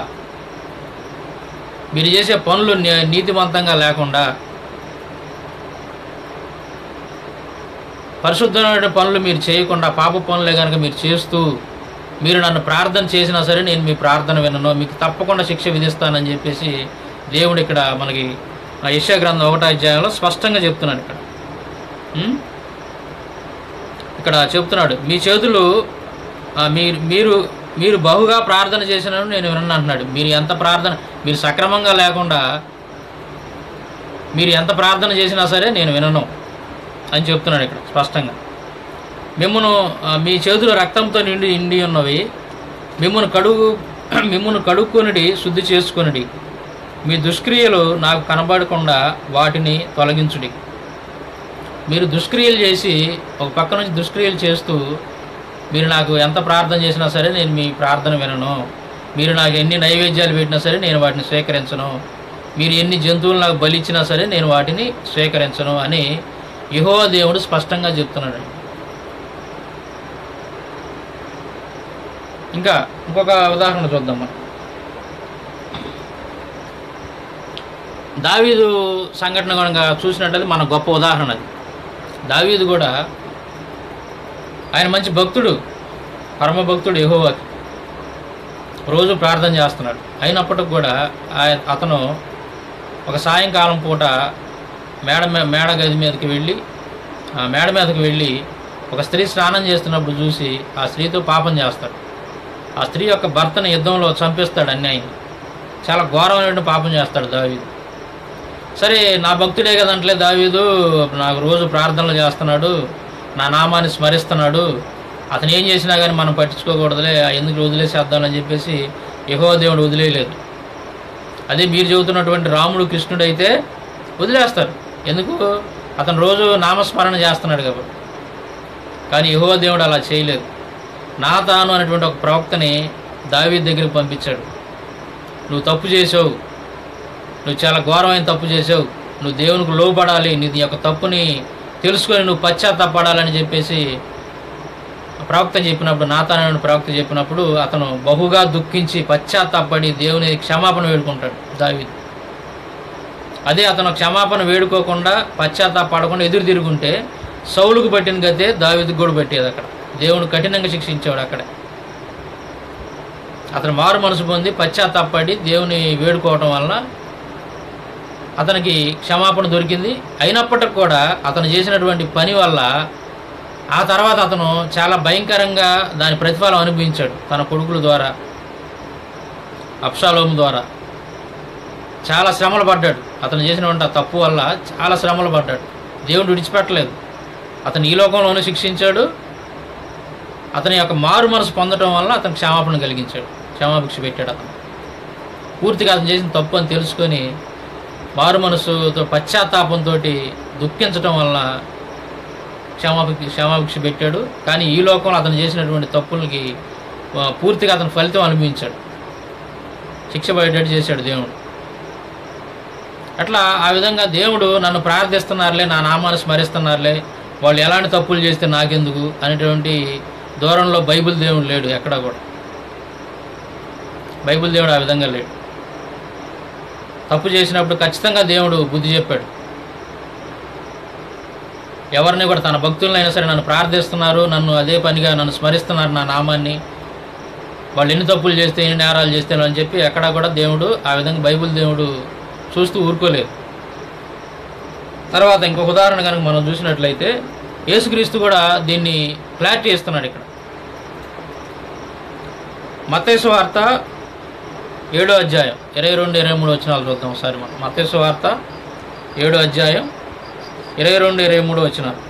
మీరు చేసే పనులు నీ- నీతివంతంగా లేకుండా పరిశుద్ధమైన పనులు మీరు చేయకుండా పాప పనులే కనుక మీరు చేస్తూ మీరు నన్ను ప్రార్థన చేసినా సరే నేను మీ ప్రార్థన వినను మీకు తప్పకుండా శిక్ష విధిస్తానని చెప్పేసి దేవుడు ఇక్కడ మనకి ఆ యెషయా గ్రంథం ఒకటో అధ్యాయంలో స్పష్టంగా చెప్తున్నాడు ఇక్కడ ఉం? ఇక్కడ చెప్తున్నాడు మీ చేతులు ఆ, మీరు మీరు మీరు బహుగా ప్రార్థన చేసినను నేను వినను అంటున్నాడు మీరు ఎంత ప్రార్థన మీరు సక్రమంగా లేకుండా మీరు ఎంత ప్రార్థన చేసినా సరే నేను వినను అని చెప్తున్నాడు ఇక్కడ స్పష్టంగా మిమ్మను ఆ, మీ చేతులు రక్తంతో నిండి నిండి ఉన్నవి మిమ్మల్ని కడుగు మిమ్మల్ని కడుక్కొనిడి శుద్ధి చేసుకొనిడి మీ దుష్క్రియలు నాకు కనబడకుండా వాటిని తొలగించుడి మీరు దుష్క్రియలు చేసి ఒక పక్క నుంచి దుష్క్రియలు చేస్తూ మీరు నాకు ఎంత ప్రార్థన చేసినా సరే నేను మీ ప్రార్థన వినను మీరు నాకు ఎన్ని నైవేద్యాలు పెట్టినా సరే నేను వాటిని స్వీకరించను మీరు ఎన్ని జంతువులు నాకు బలిచ్చినా సరే నేను వాటిని స్వీకరించను అని యహో దేవుడు స్పష్టంగా చెప్తున్నాడు ఇంకా ఇంకొక ఉదాహరణ చూద్దాం మనం దావీదు సంఘటన కనుక చూసినట్లయితే మన గొప్ప ఉదాహరణ అది దావీదు కూడా ఆయన మంచి భక్తుడు పరమ భక్తుడు యెహోవాకి రోజు ప్రార్థన చేస్తున్నాడు అయినప్పటికి కూడా ఆయ- అతను ఒక సాయంకాలం పూట మేడ మీ- మేడ గది మీదకి వెళ్ళి ఆ మేడ మీదకి వెళ్ళి ఒక స్త్రీ స్నానం చేస్తున్నప్పుడు చూసి ఆ స్త్రీతో పాపం చేస్తాడు ఆ స్త్రీ యొక్క భర్తను యుద్ధంలో చంపేస్తాడు అన్యాయం చాలా ఘోరమైన పాపం చేస్తాడు దావీదు సరే నా భక్తుడే కదంటలే దావీదు నాకు రోజు ప్రార్థనలు చేస్తున్నాడు నా నామాన్ని స్మరిస్తున్నాడు అతను ఏం చేసినా కానీ మనం పట్టించుకోకూడదులే ఎందుకు వదిలేసేద్దామని చెప్పేసి యహో దేవుడు వదిలేయలేదు అదే మీరు చెబుతున్నటువంటి రాముడు కృష్ణుడు అయితే వదిలేస్తారు ఎందుకు అతను రోజు నామస్మరణ చేస్తున్నాడు కాబట్టి కానీ యహో దేవుడు అలా చేయలేదు నాతాను అనేటువంటి ఒక ప్రవక్తని దావీ దగ్గరికి పంపించాడు నువ్వు తప్పు చేసావు నువ్వు చాలా ఘోరమైన తప్పు చేసావు నువ్వు దేవునికి లోబడాలి నీ యొక్క తప్పుని తెలుసుకొని నువ్వు పశ్చాత్తాపడాలని చెప్పేసి ప్రవక్త చెప్పినప్పుడు నాతానని ప్రవక్త చెప్పినప్పుడు అతను బహుగా దుఃఖించి పశ్చాత్తాపడి దేవుని క్షమాపణ వేడుకుంటాడు దావీదు అదే అతను క్షమాపణ వేడుకోకుండా పశ్చాత్తాపడకుండా ఎదురు తిరుగుంటే సౌలుకు పట్టిన గతే దావీదుకు కూడా పట్టేది అక్కడ దేవుడు కఠినంగా శిక్షించాడు అక్కడ అతను మారు మనసు పొంది పశ్చాత్తాపడి దేవుని వేడుకోవటం వలన అతనికి క్షమాపణ దొరికింది అయినప్పటికి కూడా అతను చేసినటువంటి పని వల్ల ఆ తర్వాత అతను చాలా భయంకరంగా దాని ప్రతిఫలం అనుభవించాడు తన కొడుకుల ద్వారా అప్షాలోము ద్వారా చాలా శ్రమలు పడ్డాడు అతను చేసినటువంటి ఆ తప్పు వల్ల చాలా శ్రమలు పడ్డాడు దేవుడు విడిచిపెట్టలేదు అతను ఈ లోకంలోనూ శిక్షించాడు అతని యొక్క మారు మనసు పొందడం వల్ల అతను క్షమాపణ కలిగించాడు క్షమాభిక్ష పెట్టాడు అతను పూర్తిగా అతను చేసిన తప్పు అని తెలుసుకొని మారు మనసుతో పశ్చాత్తాపంతో దుఃఖించడం వలన క్షమాభిక్ష క్షమాభిక్ష పెట్టాడు కానీ ఈ లోకంలో అతను చేసినటువంటి తప్పులకి ఆ, పూర్తిగా అతను ఫలితం అనుభవించాడు శిక్ష పడేటట్టు చేశాడు దేవుడు అట్లా ఆ విధంగా దేవుడు నన్ను ప్రార్థిస్తున్నారులే నా నామాన్ని స్మరిస్తున్నారులే వాళ్ళు ఎలాంటి తప్పులు చేస్తే నాకెందుకు అనేటువంటి దూరంలో బైబిల్ దేవుడు లేడు ఎక్కడా కూడా బైబిల్ దేవుడు ఆ విధంగా లేడు తప్పు చేసినప్పుడు ఖచ్చితంగా దేవుడు బుద్ధి చెప్పాడు ఎవరిని కూడా తన భక్తులైనా సరే నన్ను ప్రార్థిస్తున్నారు నన్ను అదే పనిగా నన్ను స్మరిస్తున్నారు నా నామాన్ని వాళ్ళు ఎన్ని తప్పులు చేస్తే ఎన్ని నేరాలు చేస్తే అని చెప్పి ఎక్కడా కూడా దేవుడు ఆ విధంగా బైబిల్ దేవుడు చూస్తూ ఊరుకోలేదు తర్వాత ఇంకొక ఉదాహరణ కనుక మనం చూసినట్లయితే యేసుక్రీస్తు కూడా దీన్ని క్లారిటీ ఇస్తున్నాడు ఇక్కడ మత్తేసు వార్త ఏడో అధ్యాయం ఇరవై రెండు ఇరవై మూడు వచ్చినాలు చూద్దాం ఒకసారి మనం మత్తేసు వార్త ఏడో అధ్యాయం ఇరవై రెండు ఇరవై మూడు వచ్చినాలు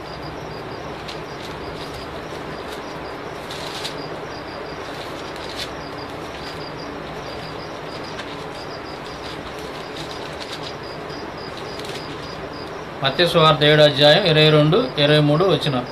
మత్తేసు వార్త ఏడో అధ్యాయం ఇరవై రెండు ఇరవై మూడు వచ్చినాలు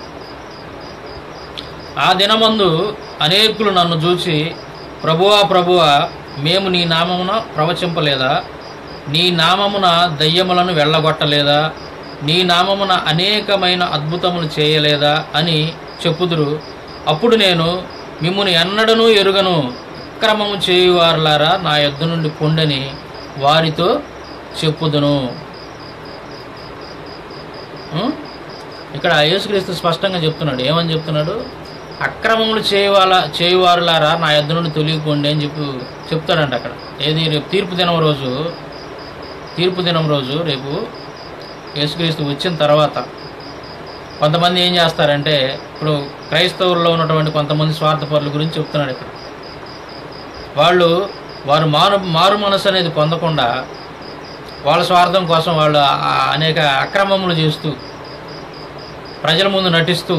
ఆ దినమందు అనేకులు నన్ను చూచి ప్రభువా ప్రభువా మేము నీ నామమున ప్రవచింపలేదా నీ నామమున దయ్యములను వెళ్ళగొట్టలేదా నీ నామమున అనేకమైన అద్భుతములు చేయలేదా అని చెప్పుదురు అప్పుడు నేను మిమ్ముని ఎన్నడనూ ఎరుగను అక్రమము చేయువారులారా నా యొద్ద నుండి పొండని వారితో చెప్పుదును ఉం? ఇక్కడ యేసుక్రీస్తు స్పష్టంగా చెప్తున్నాడు ఏమని చెప్తున్నాడు అక్రమములు చేయవాల చేయువారులారా నా యొద్ద నుండి తొలిగిపోండి అని చెప్పి చెప్తాడంట అక్కడ ఏది రేపు తీర్పు దినం రోజు తీర్పు దినం రోజు రేపు యేసుక్రీస్తు వచ్చిన తర్వాత కొంతమంది ఏం చేస్తారంటే ఇప్పుడు క్రైస్తవుల్లో ఉన్నటువంటి కొంతమంది స్వార్థపరుల గురించి చెప్తున్నాడు ఇక్కడ వాళ్ళు వారు మారు మారు మనసు అనేది పొందకుండా వాళ్ళ స్వార్థం కోసం వాళ్ళు ఆ అనేక అక్రమములు చేస్తూ ప్రజల ముందు నటిస్తూ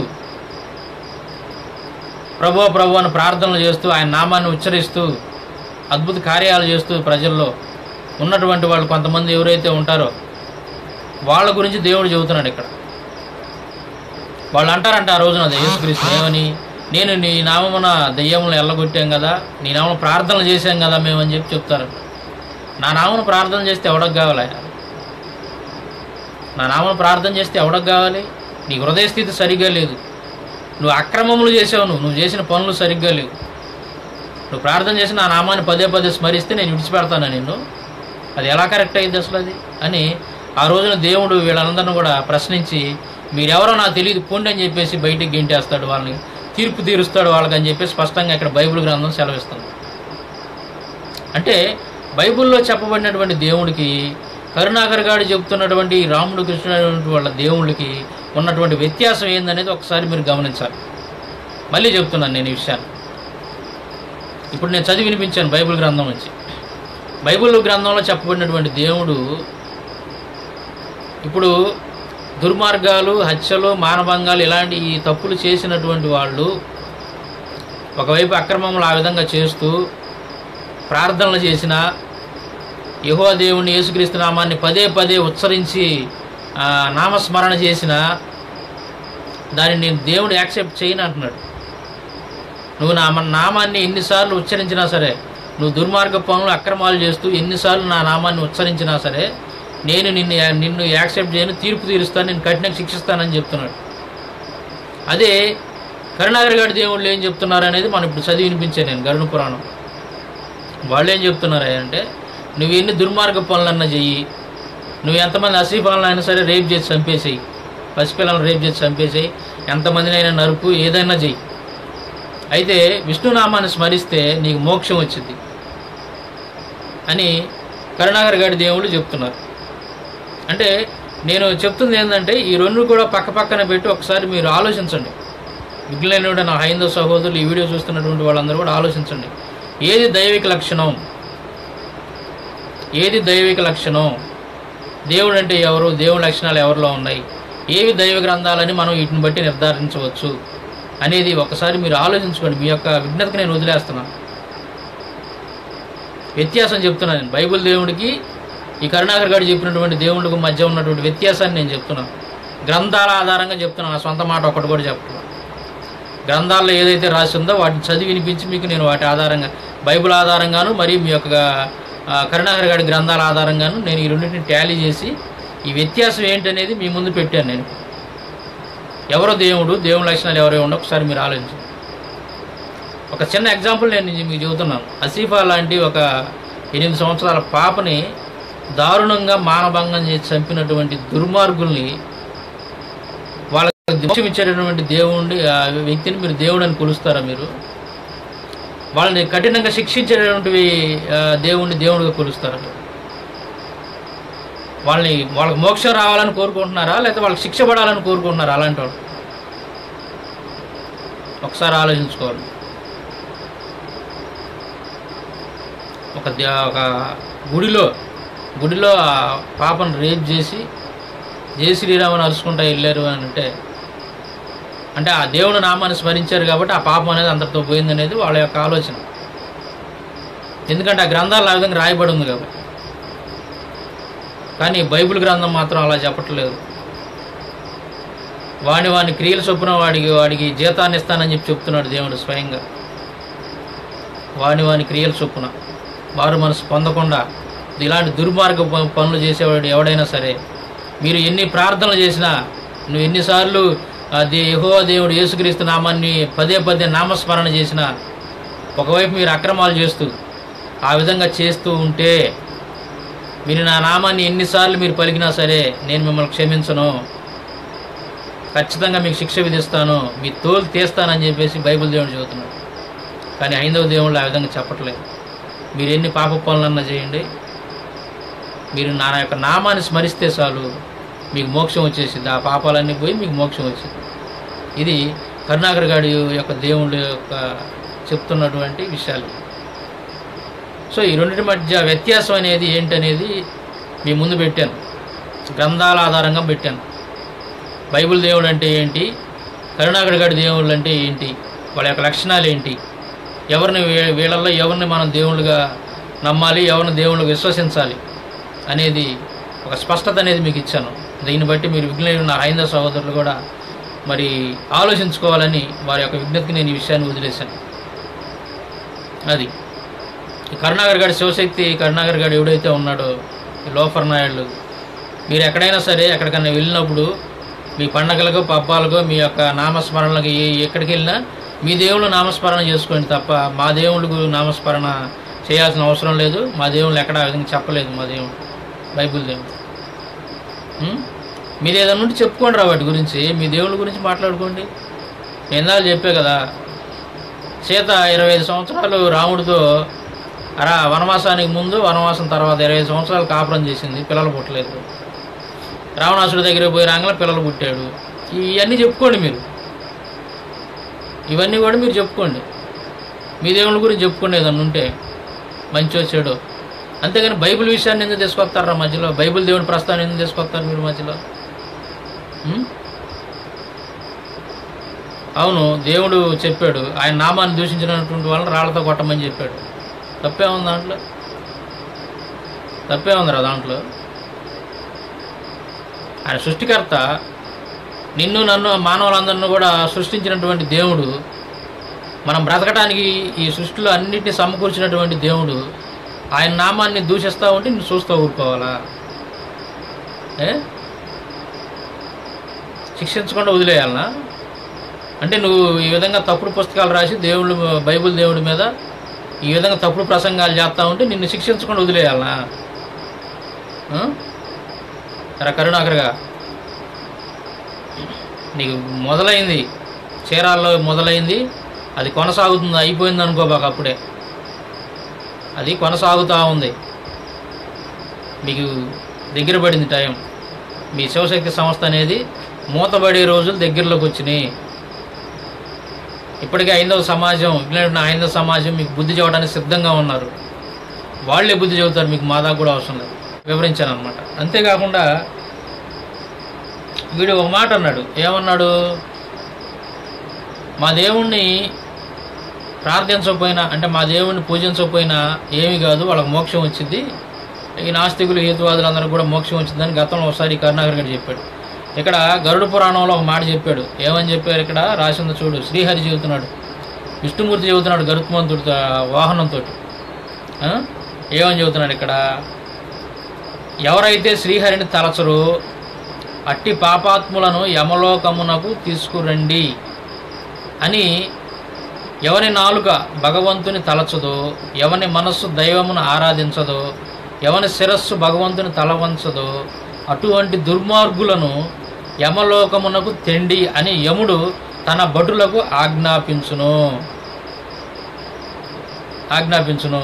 ప్రభు ప్రభు అని ప్రార్థనలు చేస్తూ ఆయన నామాన్ని ఉచ్చరిస్తూ అద్భుత కార్యాలు చేస్తూ ప్రజల్లో ఉన్నటువంటి వాళ్ళు కొంతమంది ఎవరైతే ఉంటారో వాళ్ళ గురించి దేవుడు చెబుతున్నాడు ఇక్కడ వాళ్ళు అంటారంట ఆ రోజున యేసుక్రీస్తు ఏమని నేను నీ నామమున దెయ్యములను ఎల్లగొట్టాం కదా నీ నామను ప్రార్థనలు చేశాం కదా మేము అని చెప్పి చెప్తారు నా నామను ప్రార్థన చేస్తే ఎవడకు కావాలి నా నామను ప్రార్థన చేస్తే ఎవడకు కావాలి నీ హృదయ స్థితి సరిగ్గా లేదు నువ్వు అక్రమములు చేసావు నువ్వు నువ్వు చేసిన పనులు సరిగ్గా లేవు నువ్వు ప్రార్థన చేసి నా నామాన్ని పదే పదే స్మరిస్తే నేను విడిచిపెడతాను నిన్ను అది ఎలా కరెక్ట్ అయింది అసలు అది అని ఆ రోజున దేవుడు వీళ్ళందరిని కూడా ప్రశ్నించి మీరెవరో నాకు తెలియదు పోండి అని చెప్పేసి బయటికి గెంటేస్తాడు వాళ్ళని తీర్పు తీరుస్తాడు వాళ్ళకి అని చెప్పి స్పష్టంగా ఇక్కడ బైబిల్ గ్రంథం సెలవిస్తుంది అంటే బైబిల్లో చెప్పబడినటువంటి దేవుడికి కరుణాకర్ గారు చెప్తున్నటువంటి రాముడు కృష్ణుడు అనేటువంటి వాళ్ళ దేవుళ్ళకి ఉన్నటువంటి వ్యత్యాసం ఏందనేది ఒకసారి మీరు గమనించాలి మళ్ళీ చెప్తున్నాను నేను ఈ విషయాన్ని ఇప్పుడు నేను చదివి వినిపించాను బైబిల్ గ్రంథం నుంచి బైబిల్ గ్రంథంలో చెప్పబడినటువంటి దేవుడు ఇప్పుడు దుర్మార్గాలు హత్యలు మానభంగాలు ఇలాంటి ఈ తప్పులు చేసినటువంటి వాళ్ళు ఒకవైపు అక్రమములు ఆ విధంగా చేస్తూ ప్రార్థనలు చేసిన యహో దేవుని యేసుక్రీస్తు నామాన్ని పదే పదే ఉచ్చరించి ఆ, నామస్మరణ చేసిన దాన్ని నేను దేవుడు యాక్సెప్ట్ చేయను అంటున్నాడు నువ్వు నా మన నామాన్ని ఎన్నిసార్లు ఉచ్చరించినా సరే నువ్వు దుర్మార్గ పనులు అక్రమాలు చేస్తూ ఎన్నిసార్లు నా నామాన్ని ఉచ్చరించినా సరే నేను నిన్ను నిన్ను యాక్సెప్ట్ చేయను తీర్పు తీరుస్తాను నేను కఠినంగా శిక్షిస్తానని చెప్తున్నాడు అదే కరుణాకర్ గారి దేవుళ్ళు ఏం చెప్తున్నారు అనేది మనం ఇప్పుడు చదివి వినిపించాను నేను గరుణ పురాణం వాళ్ళు ఏం చెప్తున్నారు అంటే నువ్వు ఎన్ని దుర్మార్గ పనులన్నా చెయ్యి నువ్వు ఎంతమంది అసీఫాలైనా సరే రేప్ చేసి చంపేసేయి పసిపిల్లలను రేప్ చేసి చంపేసేయి ఎంతమందినైనా నరుకు ఏదైనా చెయ్యి అయితే విష్ణునామాన్ని స్మరిస్తే నీకు మోక్షం వచ్చింది అని కరుణాకర్ గారి దేవుళ్ళు చెప్తున్నారు అంటే నేను చెప్తుంది ఏంటంటే ఈ రెండు కూడా పక్క పక్కన పెట్టి ఒకసారి మీరు ఆలోచించండి విఘ్నులైన నా హైందవ సహోదరులు ఈ వీడియో చూస్తున్నటువంటి వాళ్ళందరూ కూడా ఆలోచించండి ఏది దైవిక లక్షణం ఏది దైవిక లక్షణం దేవుడు అంటే ఎవరు దేవుని లక్షణాలు ఎవరిలో ఉన్నాయి ఏవి దైవ గ్రంథాలని మనం వీటిని బట్టి నిర్ధారించవచ్చు అనేది ఒకసారి మీరు ఆలోచించుకోండి మీ యొక్క విజ్ఞతకు నేను వదిలేస్తున్నాను వ్యత్యాసం చెప్తున్నాను నేను బైబిల్ దేవుడికి ఈ కరుణాకర్ గారు చెప్పినటువంటి దేవుళ్ళకు మధ్య ఉన్నటువంటి వ్యత్యాసాన్ని నేను చెప్తున్నాను గ్రంథాల ఆధారంగా చెప్తున్నాను నా సొంత మాట ఒకటి కూడా చెప్తున్నాను గ్రంథాల్లో ఏదైతే రాసి ఉందో వాటిని చదివి వినిపించి మీకు నేను వాటి ఆధారంగా బైబిల్ ఆధారంగాను మరియు మీ యొక్క ఆ, కరుణాకర్ గారి గ్రంథాల ఆధారంగాను నేను ఈ రెండింటిని టాలీ చేసి ఈ వ్యత్యాసం ఏంటనేది మీ ముందు పెట్టాను నేను ఎవరో దేవుడు దేవుని లక్షణాలు ఎవరో ఉండో ఒకసారి మీరు ఆలోచించండి ఒక చిన్న ఎగ్జాంపుల్ నేను మీకు చెబుతున్నాను అసీఫా లాంటి ఒక ఎనిమిది సంవత్సరాల పాపని దారుణంగా మానభంగం చేసి చంపినటువంటి దుర్మార్గుల్ని వాళ్ళకి మోక్షం ఇచ్చేటటువంటి దేవుడిని ఆ వ్యక్తిని మీరు దేవుడు అని కొలుస్తారా మీరు వాళ్ళని కఠినంగా శిక్షించేటటువంటి ఆ, దేవుణ్ణి దేవుడిగా కొలుస్తారా మీరు వాళ్ళని వాళ్ళకి మోక్షం రావాలని కోరుకుంటున్నారా లేకపోతే వాళ్ళకి శిక్ష పడాలని కోరుకుంటున్నారా అలాంటి వాళ్ళు ఒకసారి ఆలోచించుకోవాలి ఒక దే- ఒక గుడిలో గుడిలో ఆ పాపను రేప్ చేసి జయ శ్రీరామని అరుచుకుంటా వెళ్ళారు అని అంటే అంటే ఆ దేవుని నామాన్ని స్మరించారు కాబట్టి ఆ పాపం అనేది అందరితో పోయిందనేది వాళ్ళ యొక్క ఆలోచన ఎందుకంటే ఆ గ్రంథాలు ఆ విధంగా రాయబడి ఉంది కాబట్టి కానీ బైబిల్ గ్రంథం మాత్రం అలా చెప్పట్లేదు వాని వాని క్రియల చొప్పున వాడికి వాడికి జీతాన్ని ఇస్తానని చెప్పి చెప్తున్నాడు దేవుడు స్వయంగా వాని వాని క్రియల చొప్పున వారు మనసు పొందకుండా ఇలాంటి దుర్మార్గ ప- పనులు చేసేవాడు ఎవడైనా సరే మీరు ఎన్ని ప్రార్థనలు చేసినా నువ్వు ఎన్నిసార్లు అది యహో దేవుడు యేసుక్రీస్తు నామాన్ని పదే పదే నామస్మరణ చేసినా ఒకవైపు మీరు అక్రమాలు చేస్తూ ఆ విధంగా చేస్తూ ఉంటే మీరు నా నామాన్ని ఎన్నిసార్లు మీరు పలికినా సరే నేను మిమ్మల్ని క్షమించను ఖచ్చితంగా మీకు శిక్ష విధిస్తాను మీ తోలు తీస్తానని చెప్పేసి బైబిల్ దేవుడు చెబుతున్నాడు కానీ హైందవ దేవుళ్ళు ఆ విధంగా చెప్పట్లేదు మీరు ఎన్ని పాప పనులన్నా చేయండి మీరు నా యొక్క నామాన్ని స్మరిస్తే చాలు మీకు మోక్షం వచ్చేసింది ఆ పాపాలన్నీ పోయి మీకు మోక్షం వచ్చింది ఇది కరుణాకర్ గారి యొక్క దేవుళ్ళ యొక్క చెప్తున్నటువంటి విషయాలు సో ఈ రెండింటి మధ్య వ్యత్యాసం అనేది ఏంటనేది మీ ముందు పెట్టాను గ్రంథాల ఆధారంగా పెట్టాను బైబిల్ దేవుడు అంటే ఏంటి కరుణాకర్ గారి దేవుళ్ళు అంటే ఏంటి వాళ్ళ యొక్క లక్షణాలు ఏంటి ఎవరిని వీ- వీళ్ళల్లో ఎవరిని మనం దేవుళ్ళుగా నమ్మాలి ఎవరిని దేవుళ్ళుగా విశ్వసించాలి అనేది ఒక స్పష్టత అనేది మీకు ఇచ్చాను దీన్ని బట్టి మీరు విఘ్నులైన నా హైందవ సహోదరులు కూడా మరి ఆలోచించుకోవాలని వారి యొక్క విజ్ఞతకి నేను ఈ విషయాన్ని వదిలేశాను అది ఈ కరుణాకర్ గారి శివశక్తి కరుణాకర్ గారు ఎవడైతే ఉన్నాడో ఈ లోఫర్ నాయుడు మీరు ఎక్కడైనా సరే ఎక్కడికైనా వెళ్ళినప్పుడు మీ పండగలకు పబ్బాలకు మీ యొక్క నామస్మరణలకు ఏ ఎక్కడికి వెళ్ళినా మీ దేవుళ్ళు నామస్మరణ చేసుకోండి తప్ప మా దేవుళ్ళకు నామస్మరణ చేయాల్సిన అవసరం లేదు మా దేవుళ్ళు ఎక్కడ ఆ విధంగా చెప్పలేదు మా దేవుడు బైబిల్ దేవుడు ఉం? మీరు ఏదైనా ఉంటే చెప్పుకోండి రా వాటి గురించి మీ దేవుళ్ళ గురించి మాట్లాడుకోండి ఎందాలు చెప్పే కదా సీత ఇరవై ఐదు సంవత్సరాలు రాముడితో అరా వనవాసానికి ముందు వనవాసం తర్వాత ఇరవై ఐదు సంవత్సరాలు కాపురం చేసింది పిల్లలు పుట్టలేదు రావణాసుడి దగ్గరికి పోయి రాగానే పిల్లలు పుట్టాడు ఇవన్నీ చెప్పుకోండి మీరు ఇవన్నీ కూడా మీరు చెప్పుకోండి మీ దేవుళ్ళ గురించి చెప్పుకోండి ఏదన్నా ఉంటే మంచి చెడు అంతేగాని బైబిల్ విషయాన్ని ఎందుకు తీసుకొస్తారా మధ్యలో బైబిల్ దేవుని ప్రస్తావన ఎందుకు తీసుకొస్తారు మీరు మధ్యలో ఉం? అవును దేవుడు చెప్పాడు ఆయన నామాన్ని దూషించినటువంటి వాళ్ళని రాళ్లతో కొట్టమని చెప్పాడు తప్పే ఉంది దాంట్లో తప్పే ఉందిరా దాంట్లో ఆయన సృష్టికర్త నిన్ను నన్ను మానవులందరినీ కూడా సృష్టించినటువంటి దేవుడు మనం బ్రతకడానికి ఈ సృష్టిలో అన్నిటిని సమకూర్చినటువంటి దేవుడు ఆయన నామాన్ని దూషిస్తూ ఉంటే నువ్వు చూస్తూ ఊరుకోవాలా ఏ శిక్షించకుండా వదిలేయాలనా అంటే నువ్వు ఈ విధంగా తప్పుడు పుస్తకాలు రాసి దేవుళ్ళు బైబిల్ దేవుడి మీద ఈ విధంగా తప్పుడు ప్రసంగాలు చేస్తా ఉంటే నిన్ను శిక్షించకుండా వదిలేయాలనా ఆ? రా కరుణాకరగా నీకు మొదలైంది చీరాల్లో మొదలైంది అది కొనసాగుతుంది అయిపోయింది అనుకోబాక అప్పుడే అది కొనసాగుతూ ఉంది మీకు దగ్గర పడింది టైం మీ శివశక్తి సంస్థ అనేది మూతబడే రోజులు దగ్గరలోకి వచ్చినాయి ఇప్పటికే ఐదవ సమాజం ఇంగ్లాండ్ ఐదవ సమాజం మీకు బుద్ధి చెప్పడానికి సిద్ధంగా ఉన్నారు వాళ్ళే బుద్ధి చెబుతారు మీకు మా దాకా కూడా అవసరం లేదు వివరించాను అనమాట అంతేకాకుండా వీడు ఒక మాట అన్నాడు ఏమన్నాడు మా దేవుణ్ణి ప్రార్థించకపోయినా అంటే మా దేవుణ్ణి పూజించకపోయినా ఏమీ కాదు వాళ్ళకి మోక్షం వచ్చింది ఈ నాస్తికులు హేతువాదులందరూ కూడా మోక్షం వచ్చిందని గతంలో ఒకసారి కరుణాకర్ గారు చెప్పాడు ఇక్కడ గరుడ పురాణంలో ఒక మాట చెప్పాడు ఏమని చెప్పారు ఇక్కడ రాసింది చూడు శ్రీహరి చెబుతున్నాడు విష్ణుమూర్తి చెబుతున్నాడు గరుత్మంతుడితో వాహనంతో ఏమని చెబుతున్నాడు ఇక్కడ ఎవరైతే శ్రీహరిని తలచరో అట్టి పాపాత్ములను యమలోకమునకు తీసుకురండి అని ఎవరి నాలుక భగవంతుని తలచదో ఎవని మనస్సు దైవమును ఆరాధించదో ఎవని శిరస్సు భగవంతుని తలవంచదో అటువంటి దుర్మార్గులను యమలోకమునకు తెండి అని యముడు తన భటులకు ఆజ్ఞాపించును ఆజ్ఞాపించును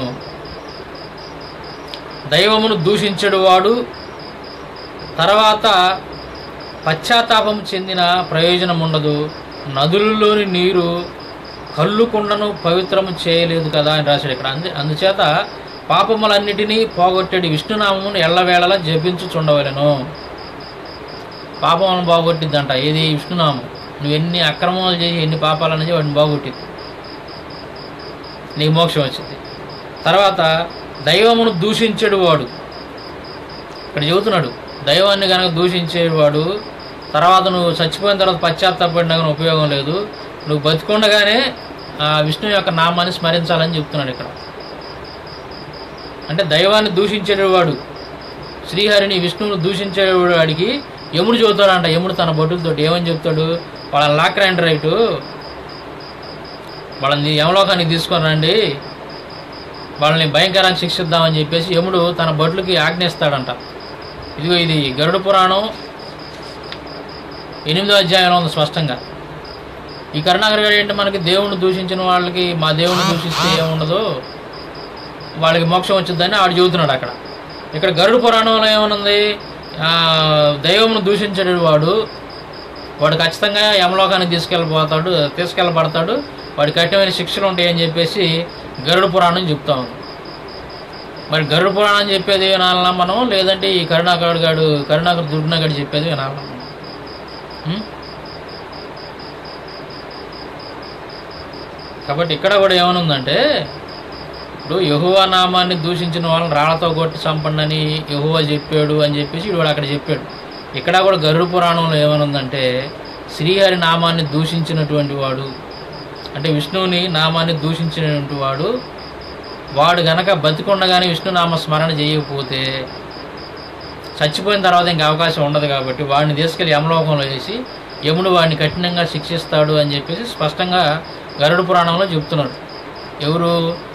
దైవమును దూషించడు వాడు తర్వాత పశ్చాత్తాపం చెందిన ప్రయోజనం ఉండదు నదులలోని నీరు కళ్ళు కుండను పవిత్రము చేయలేదు కదా అని రాశాడు ఇక్కడ అందు అందుచేత పాపములన్నిటినీ పోగొట్టేది విష్ణునామమును ఎల్లవేళలా జపించుచుండవలెను పాపములను బాగొట్టిద్దంట ఏది విష్ణునామం నువ్వు ఎన్ని అక్రమాలు చేసి ఎన్ని పాపాలు అనేది వాటిని బాగొట్టింది నీకు మోక్షం వచ్చింది తర్వాత దైవమును దూషించేడు వాడు ఇక్కడ చెబుతున్నాడు దైవాన్ని కనుక దూషించేవాడు తర్వాత నువ్వు చచ్చిపోయిన తర్వాత పశ్చాత్తాపడినా కానీ ఉపయోగం లేదు నువ్వు బతికుండగానే ఆ విష్ణు యొక్క నామాన్ని స్మరించాలని చెప్తున్నాడు ఇక్కడ అంటే దైవాన్ని దూషించేవాడు శ్రీహరిని విష్ణువుని దూషించేవాడికి యముడు చెబుతాడంట యముడు తన భటులతో ఏమని చెప్తాడు వాళ్ళని లాక్రాండి రైటు వాళ్ళని యమలోకానికి తీసుకొని రండి వాళ్ళని భయంకరంగా శిక్షిద్దామని చెప్పేసి యముడు తన భటులకి ఆజ్ఞిస్తాడంట ఇదిగో ఇది గరుడ పురాణం ఎనిమిదో అధ్యాయంలో ఉంది స్పష్టంగా ఈ కరుణాకర్ గారు ఏంటి మనకి దేవుణ్ణి దూషించిన వాళ్ళకి మా దేవుణ్ణి దూషిస్తే ఏముండదు వాళ్ళకి మోక్షం వచ్చిందని ఆడు చెబుతున్నాడు అక్కడ ఇక్కడ గరుడ పురాణంలో ఏమనుంది ఆ, దైవమును దూషించడు వాడు వాడు ఖచ్చితంగా యమలోకానికి తీసుకెళ్ళిపోతాడు తీసుకెళ్ళబడతాడు వాడి కఠినమైన శిక్షలు ఉంటాయని చెప్పేసి గరుడ పురాణం చెప్తా ఉంది మరి గరుడ పురాణం చెప్పేది వినాలన్నా మనం లేదంటే ఈ కరుణాకర్ గాడు కరుణాకర్ దుర్గుణగాడు చెప్పేది వినాలన్నా మనం? ఉం? కాబట్టి ఇక్కడ కూడా ఏమనుందంటే ఇప్పుడు యహువా నామాన్ని దూషించిన వాళ్ళని రాళ్లతో కొట్టి చంపండి యహువా చెప్పాడు అని చెప్పేసి వాడు అక్కడ చెప్పాడు ఇక్కడ కూడా గరుడ పురాణంలో ఏమనుందంటే శ్రీహరి నామాన్ని దూషించినటువంటి వాడు అంటే విష్ణువుని నామాన్ని దూషించినటువంటి వాడు వాడు గనక బతికుండగానే విష్ణునామ స్మరణ చేయకపోతే చచ్చిపోయిన తర్వాత ఇంకా అవకాశం ఉండదు కాబట్టి వాడిని తీసుకెళ్లి యమలోకంలో వేసి యముడు వాడిని కఠినంగా శిక్షిస్తాడు అని చెప్పేసి స్పష్టంగా గరుడ పురాణంలో చెప్తున్నాడు ఎవరు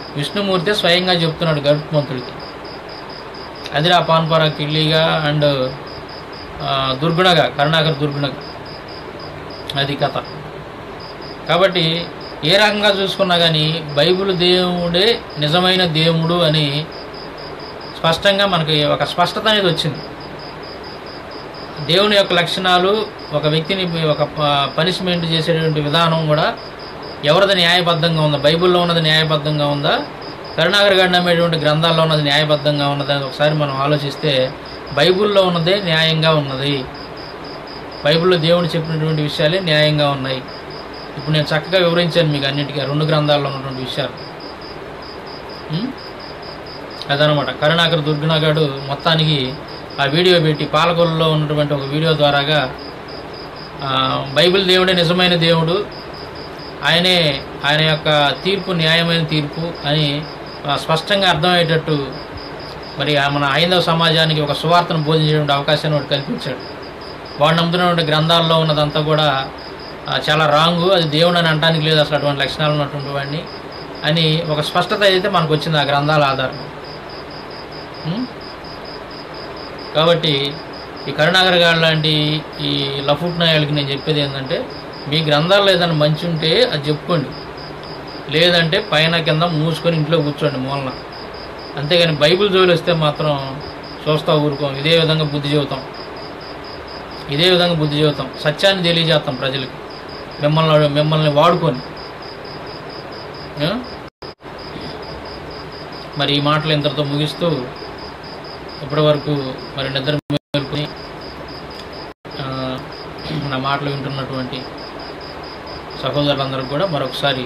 విష్ణుమూర్తి స్వయంగా చెప్తున్నాడు గరుత్మంతుడికి అదిరా పాన్పర కిళ్ళిగా అండ్ దుర్గుణగా కరుణాకర్ దుర్గుణగా అది కథ కాబట్టి ఏ రకంగా చూసుకున్నా కానీ బైబిల్ దేవుడే నిజమైన దేవుడు అని స్పష్టంగా మనకి ఒక స్పష్టత అనేది వచ్చింది దేవుని యొక్క లక్షణాలు ఒక వ్యక్తిని ఒక పనిష్మెంట్ చేసేటువంటి విధానం కూడా ఎవరిది న్యాయబద్ధంగా ఉందా బైబిల్లో ఉన్నది న్యాయబద్ధంగా ఉందా కరుణాకర్ గారిని నమ్మేటువంటి గ్రంథాల్లో ఉన్నది న్యాయబద్ధంగా ఉన్నదని ఒకసారి మనం ఆలోచిస్తే బైబిల్లో ఉన్నదే న్యాయంగా ఉన్నది బైబిల్లో దేవుడు చెప్పినటువంటి విషయాలే న్యాయంగా ఉన్నాయి ఇప్పుడు నేను చక్కగా వివరించాను మీకు అన్నిటికీ రెండు గ్రంథాల్లో ఉన్నటువంటి విషయాలు ఉం? అదనమాట కరుణాకర్ దుర్గుణగాడు మొత్తానికి ఆ వీడియో పెట్టి పాలకొల్లులో ఉన్నటువంటి ఒక వీడియో ద్వారాగా ఆ, బైబిల్ దేవుడే నిజమైన దేవుడు ఆయనే ఆయన యొక్క తీర్పు న్యాయమైన తీర్పు అని ఆ, స్పష్టంగా అర్థమయ్యేటట్టు మరి ఆ మన హైందవ సమాజానికి ఒక సువార్తను బోధించేటువంటి అవకాశాన్ని వాడు కల్పించాడు వాడు నమ్ముతున్నటువంటి గ్రంథాల్లో ఉన్నదంతా కూడా ఆ, చాలా రాంగు అది దేవుడు అని అనడానికి లేదు అసలు అటువంటి లక్షణాలు ఉన్నటువంటి వాడిని అని ఒక స్పష్టత అయితే మనకు వచ్చింది ఆ గ్రంథాల ఆధారం ఉం? కాబట్టి ఈ కరుణాకర్ గారు లాంటి ఈ లఫూట్ నాయాలకి నేను చెప్పేది ఏంటంటే మీ గ్రంథాల్లో ఏదైనా మంచి ఉంటే అది చెప్పుకోండి లేదంటే పైన కింద మూసుకొని ఇంట్లో కూర్చోండి మూలన అంతేగాని బైబిల్ జోలి వస్తే మాత్రం చూస్తా ఊరుకోం ఇదే విధంగా బుద్ధి చెబుతాం ఇదే విధంగా బుద్ధి చెబుతాం సత్యాన్ని తెలియజేస్తాం ప్రజలకి మిమ్మల్ని మిమ్మల్ని వాడుకొని ఆ? మరి ఈ మాటలు ఇంతటితో ముగిస్తూ ఇప్పటి వరకు మరి నిద్ర మేల్కొని ఆ, నా మాటలు వింటున్నటువంటి సహోదరులందరికీ కూడా మరొకసారి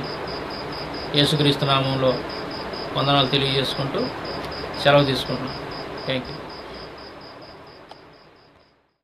యేసుక్రీస్తు నామంలో వందనాలు తెలియజేసుకుంటూ సెలవు తీసుకుంటున్నాను థ్యాంక్ యూ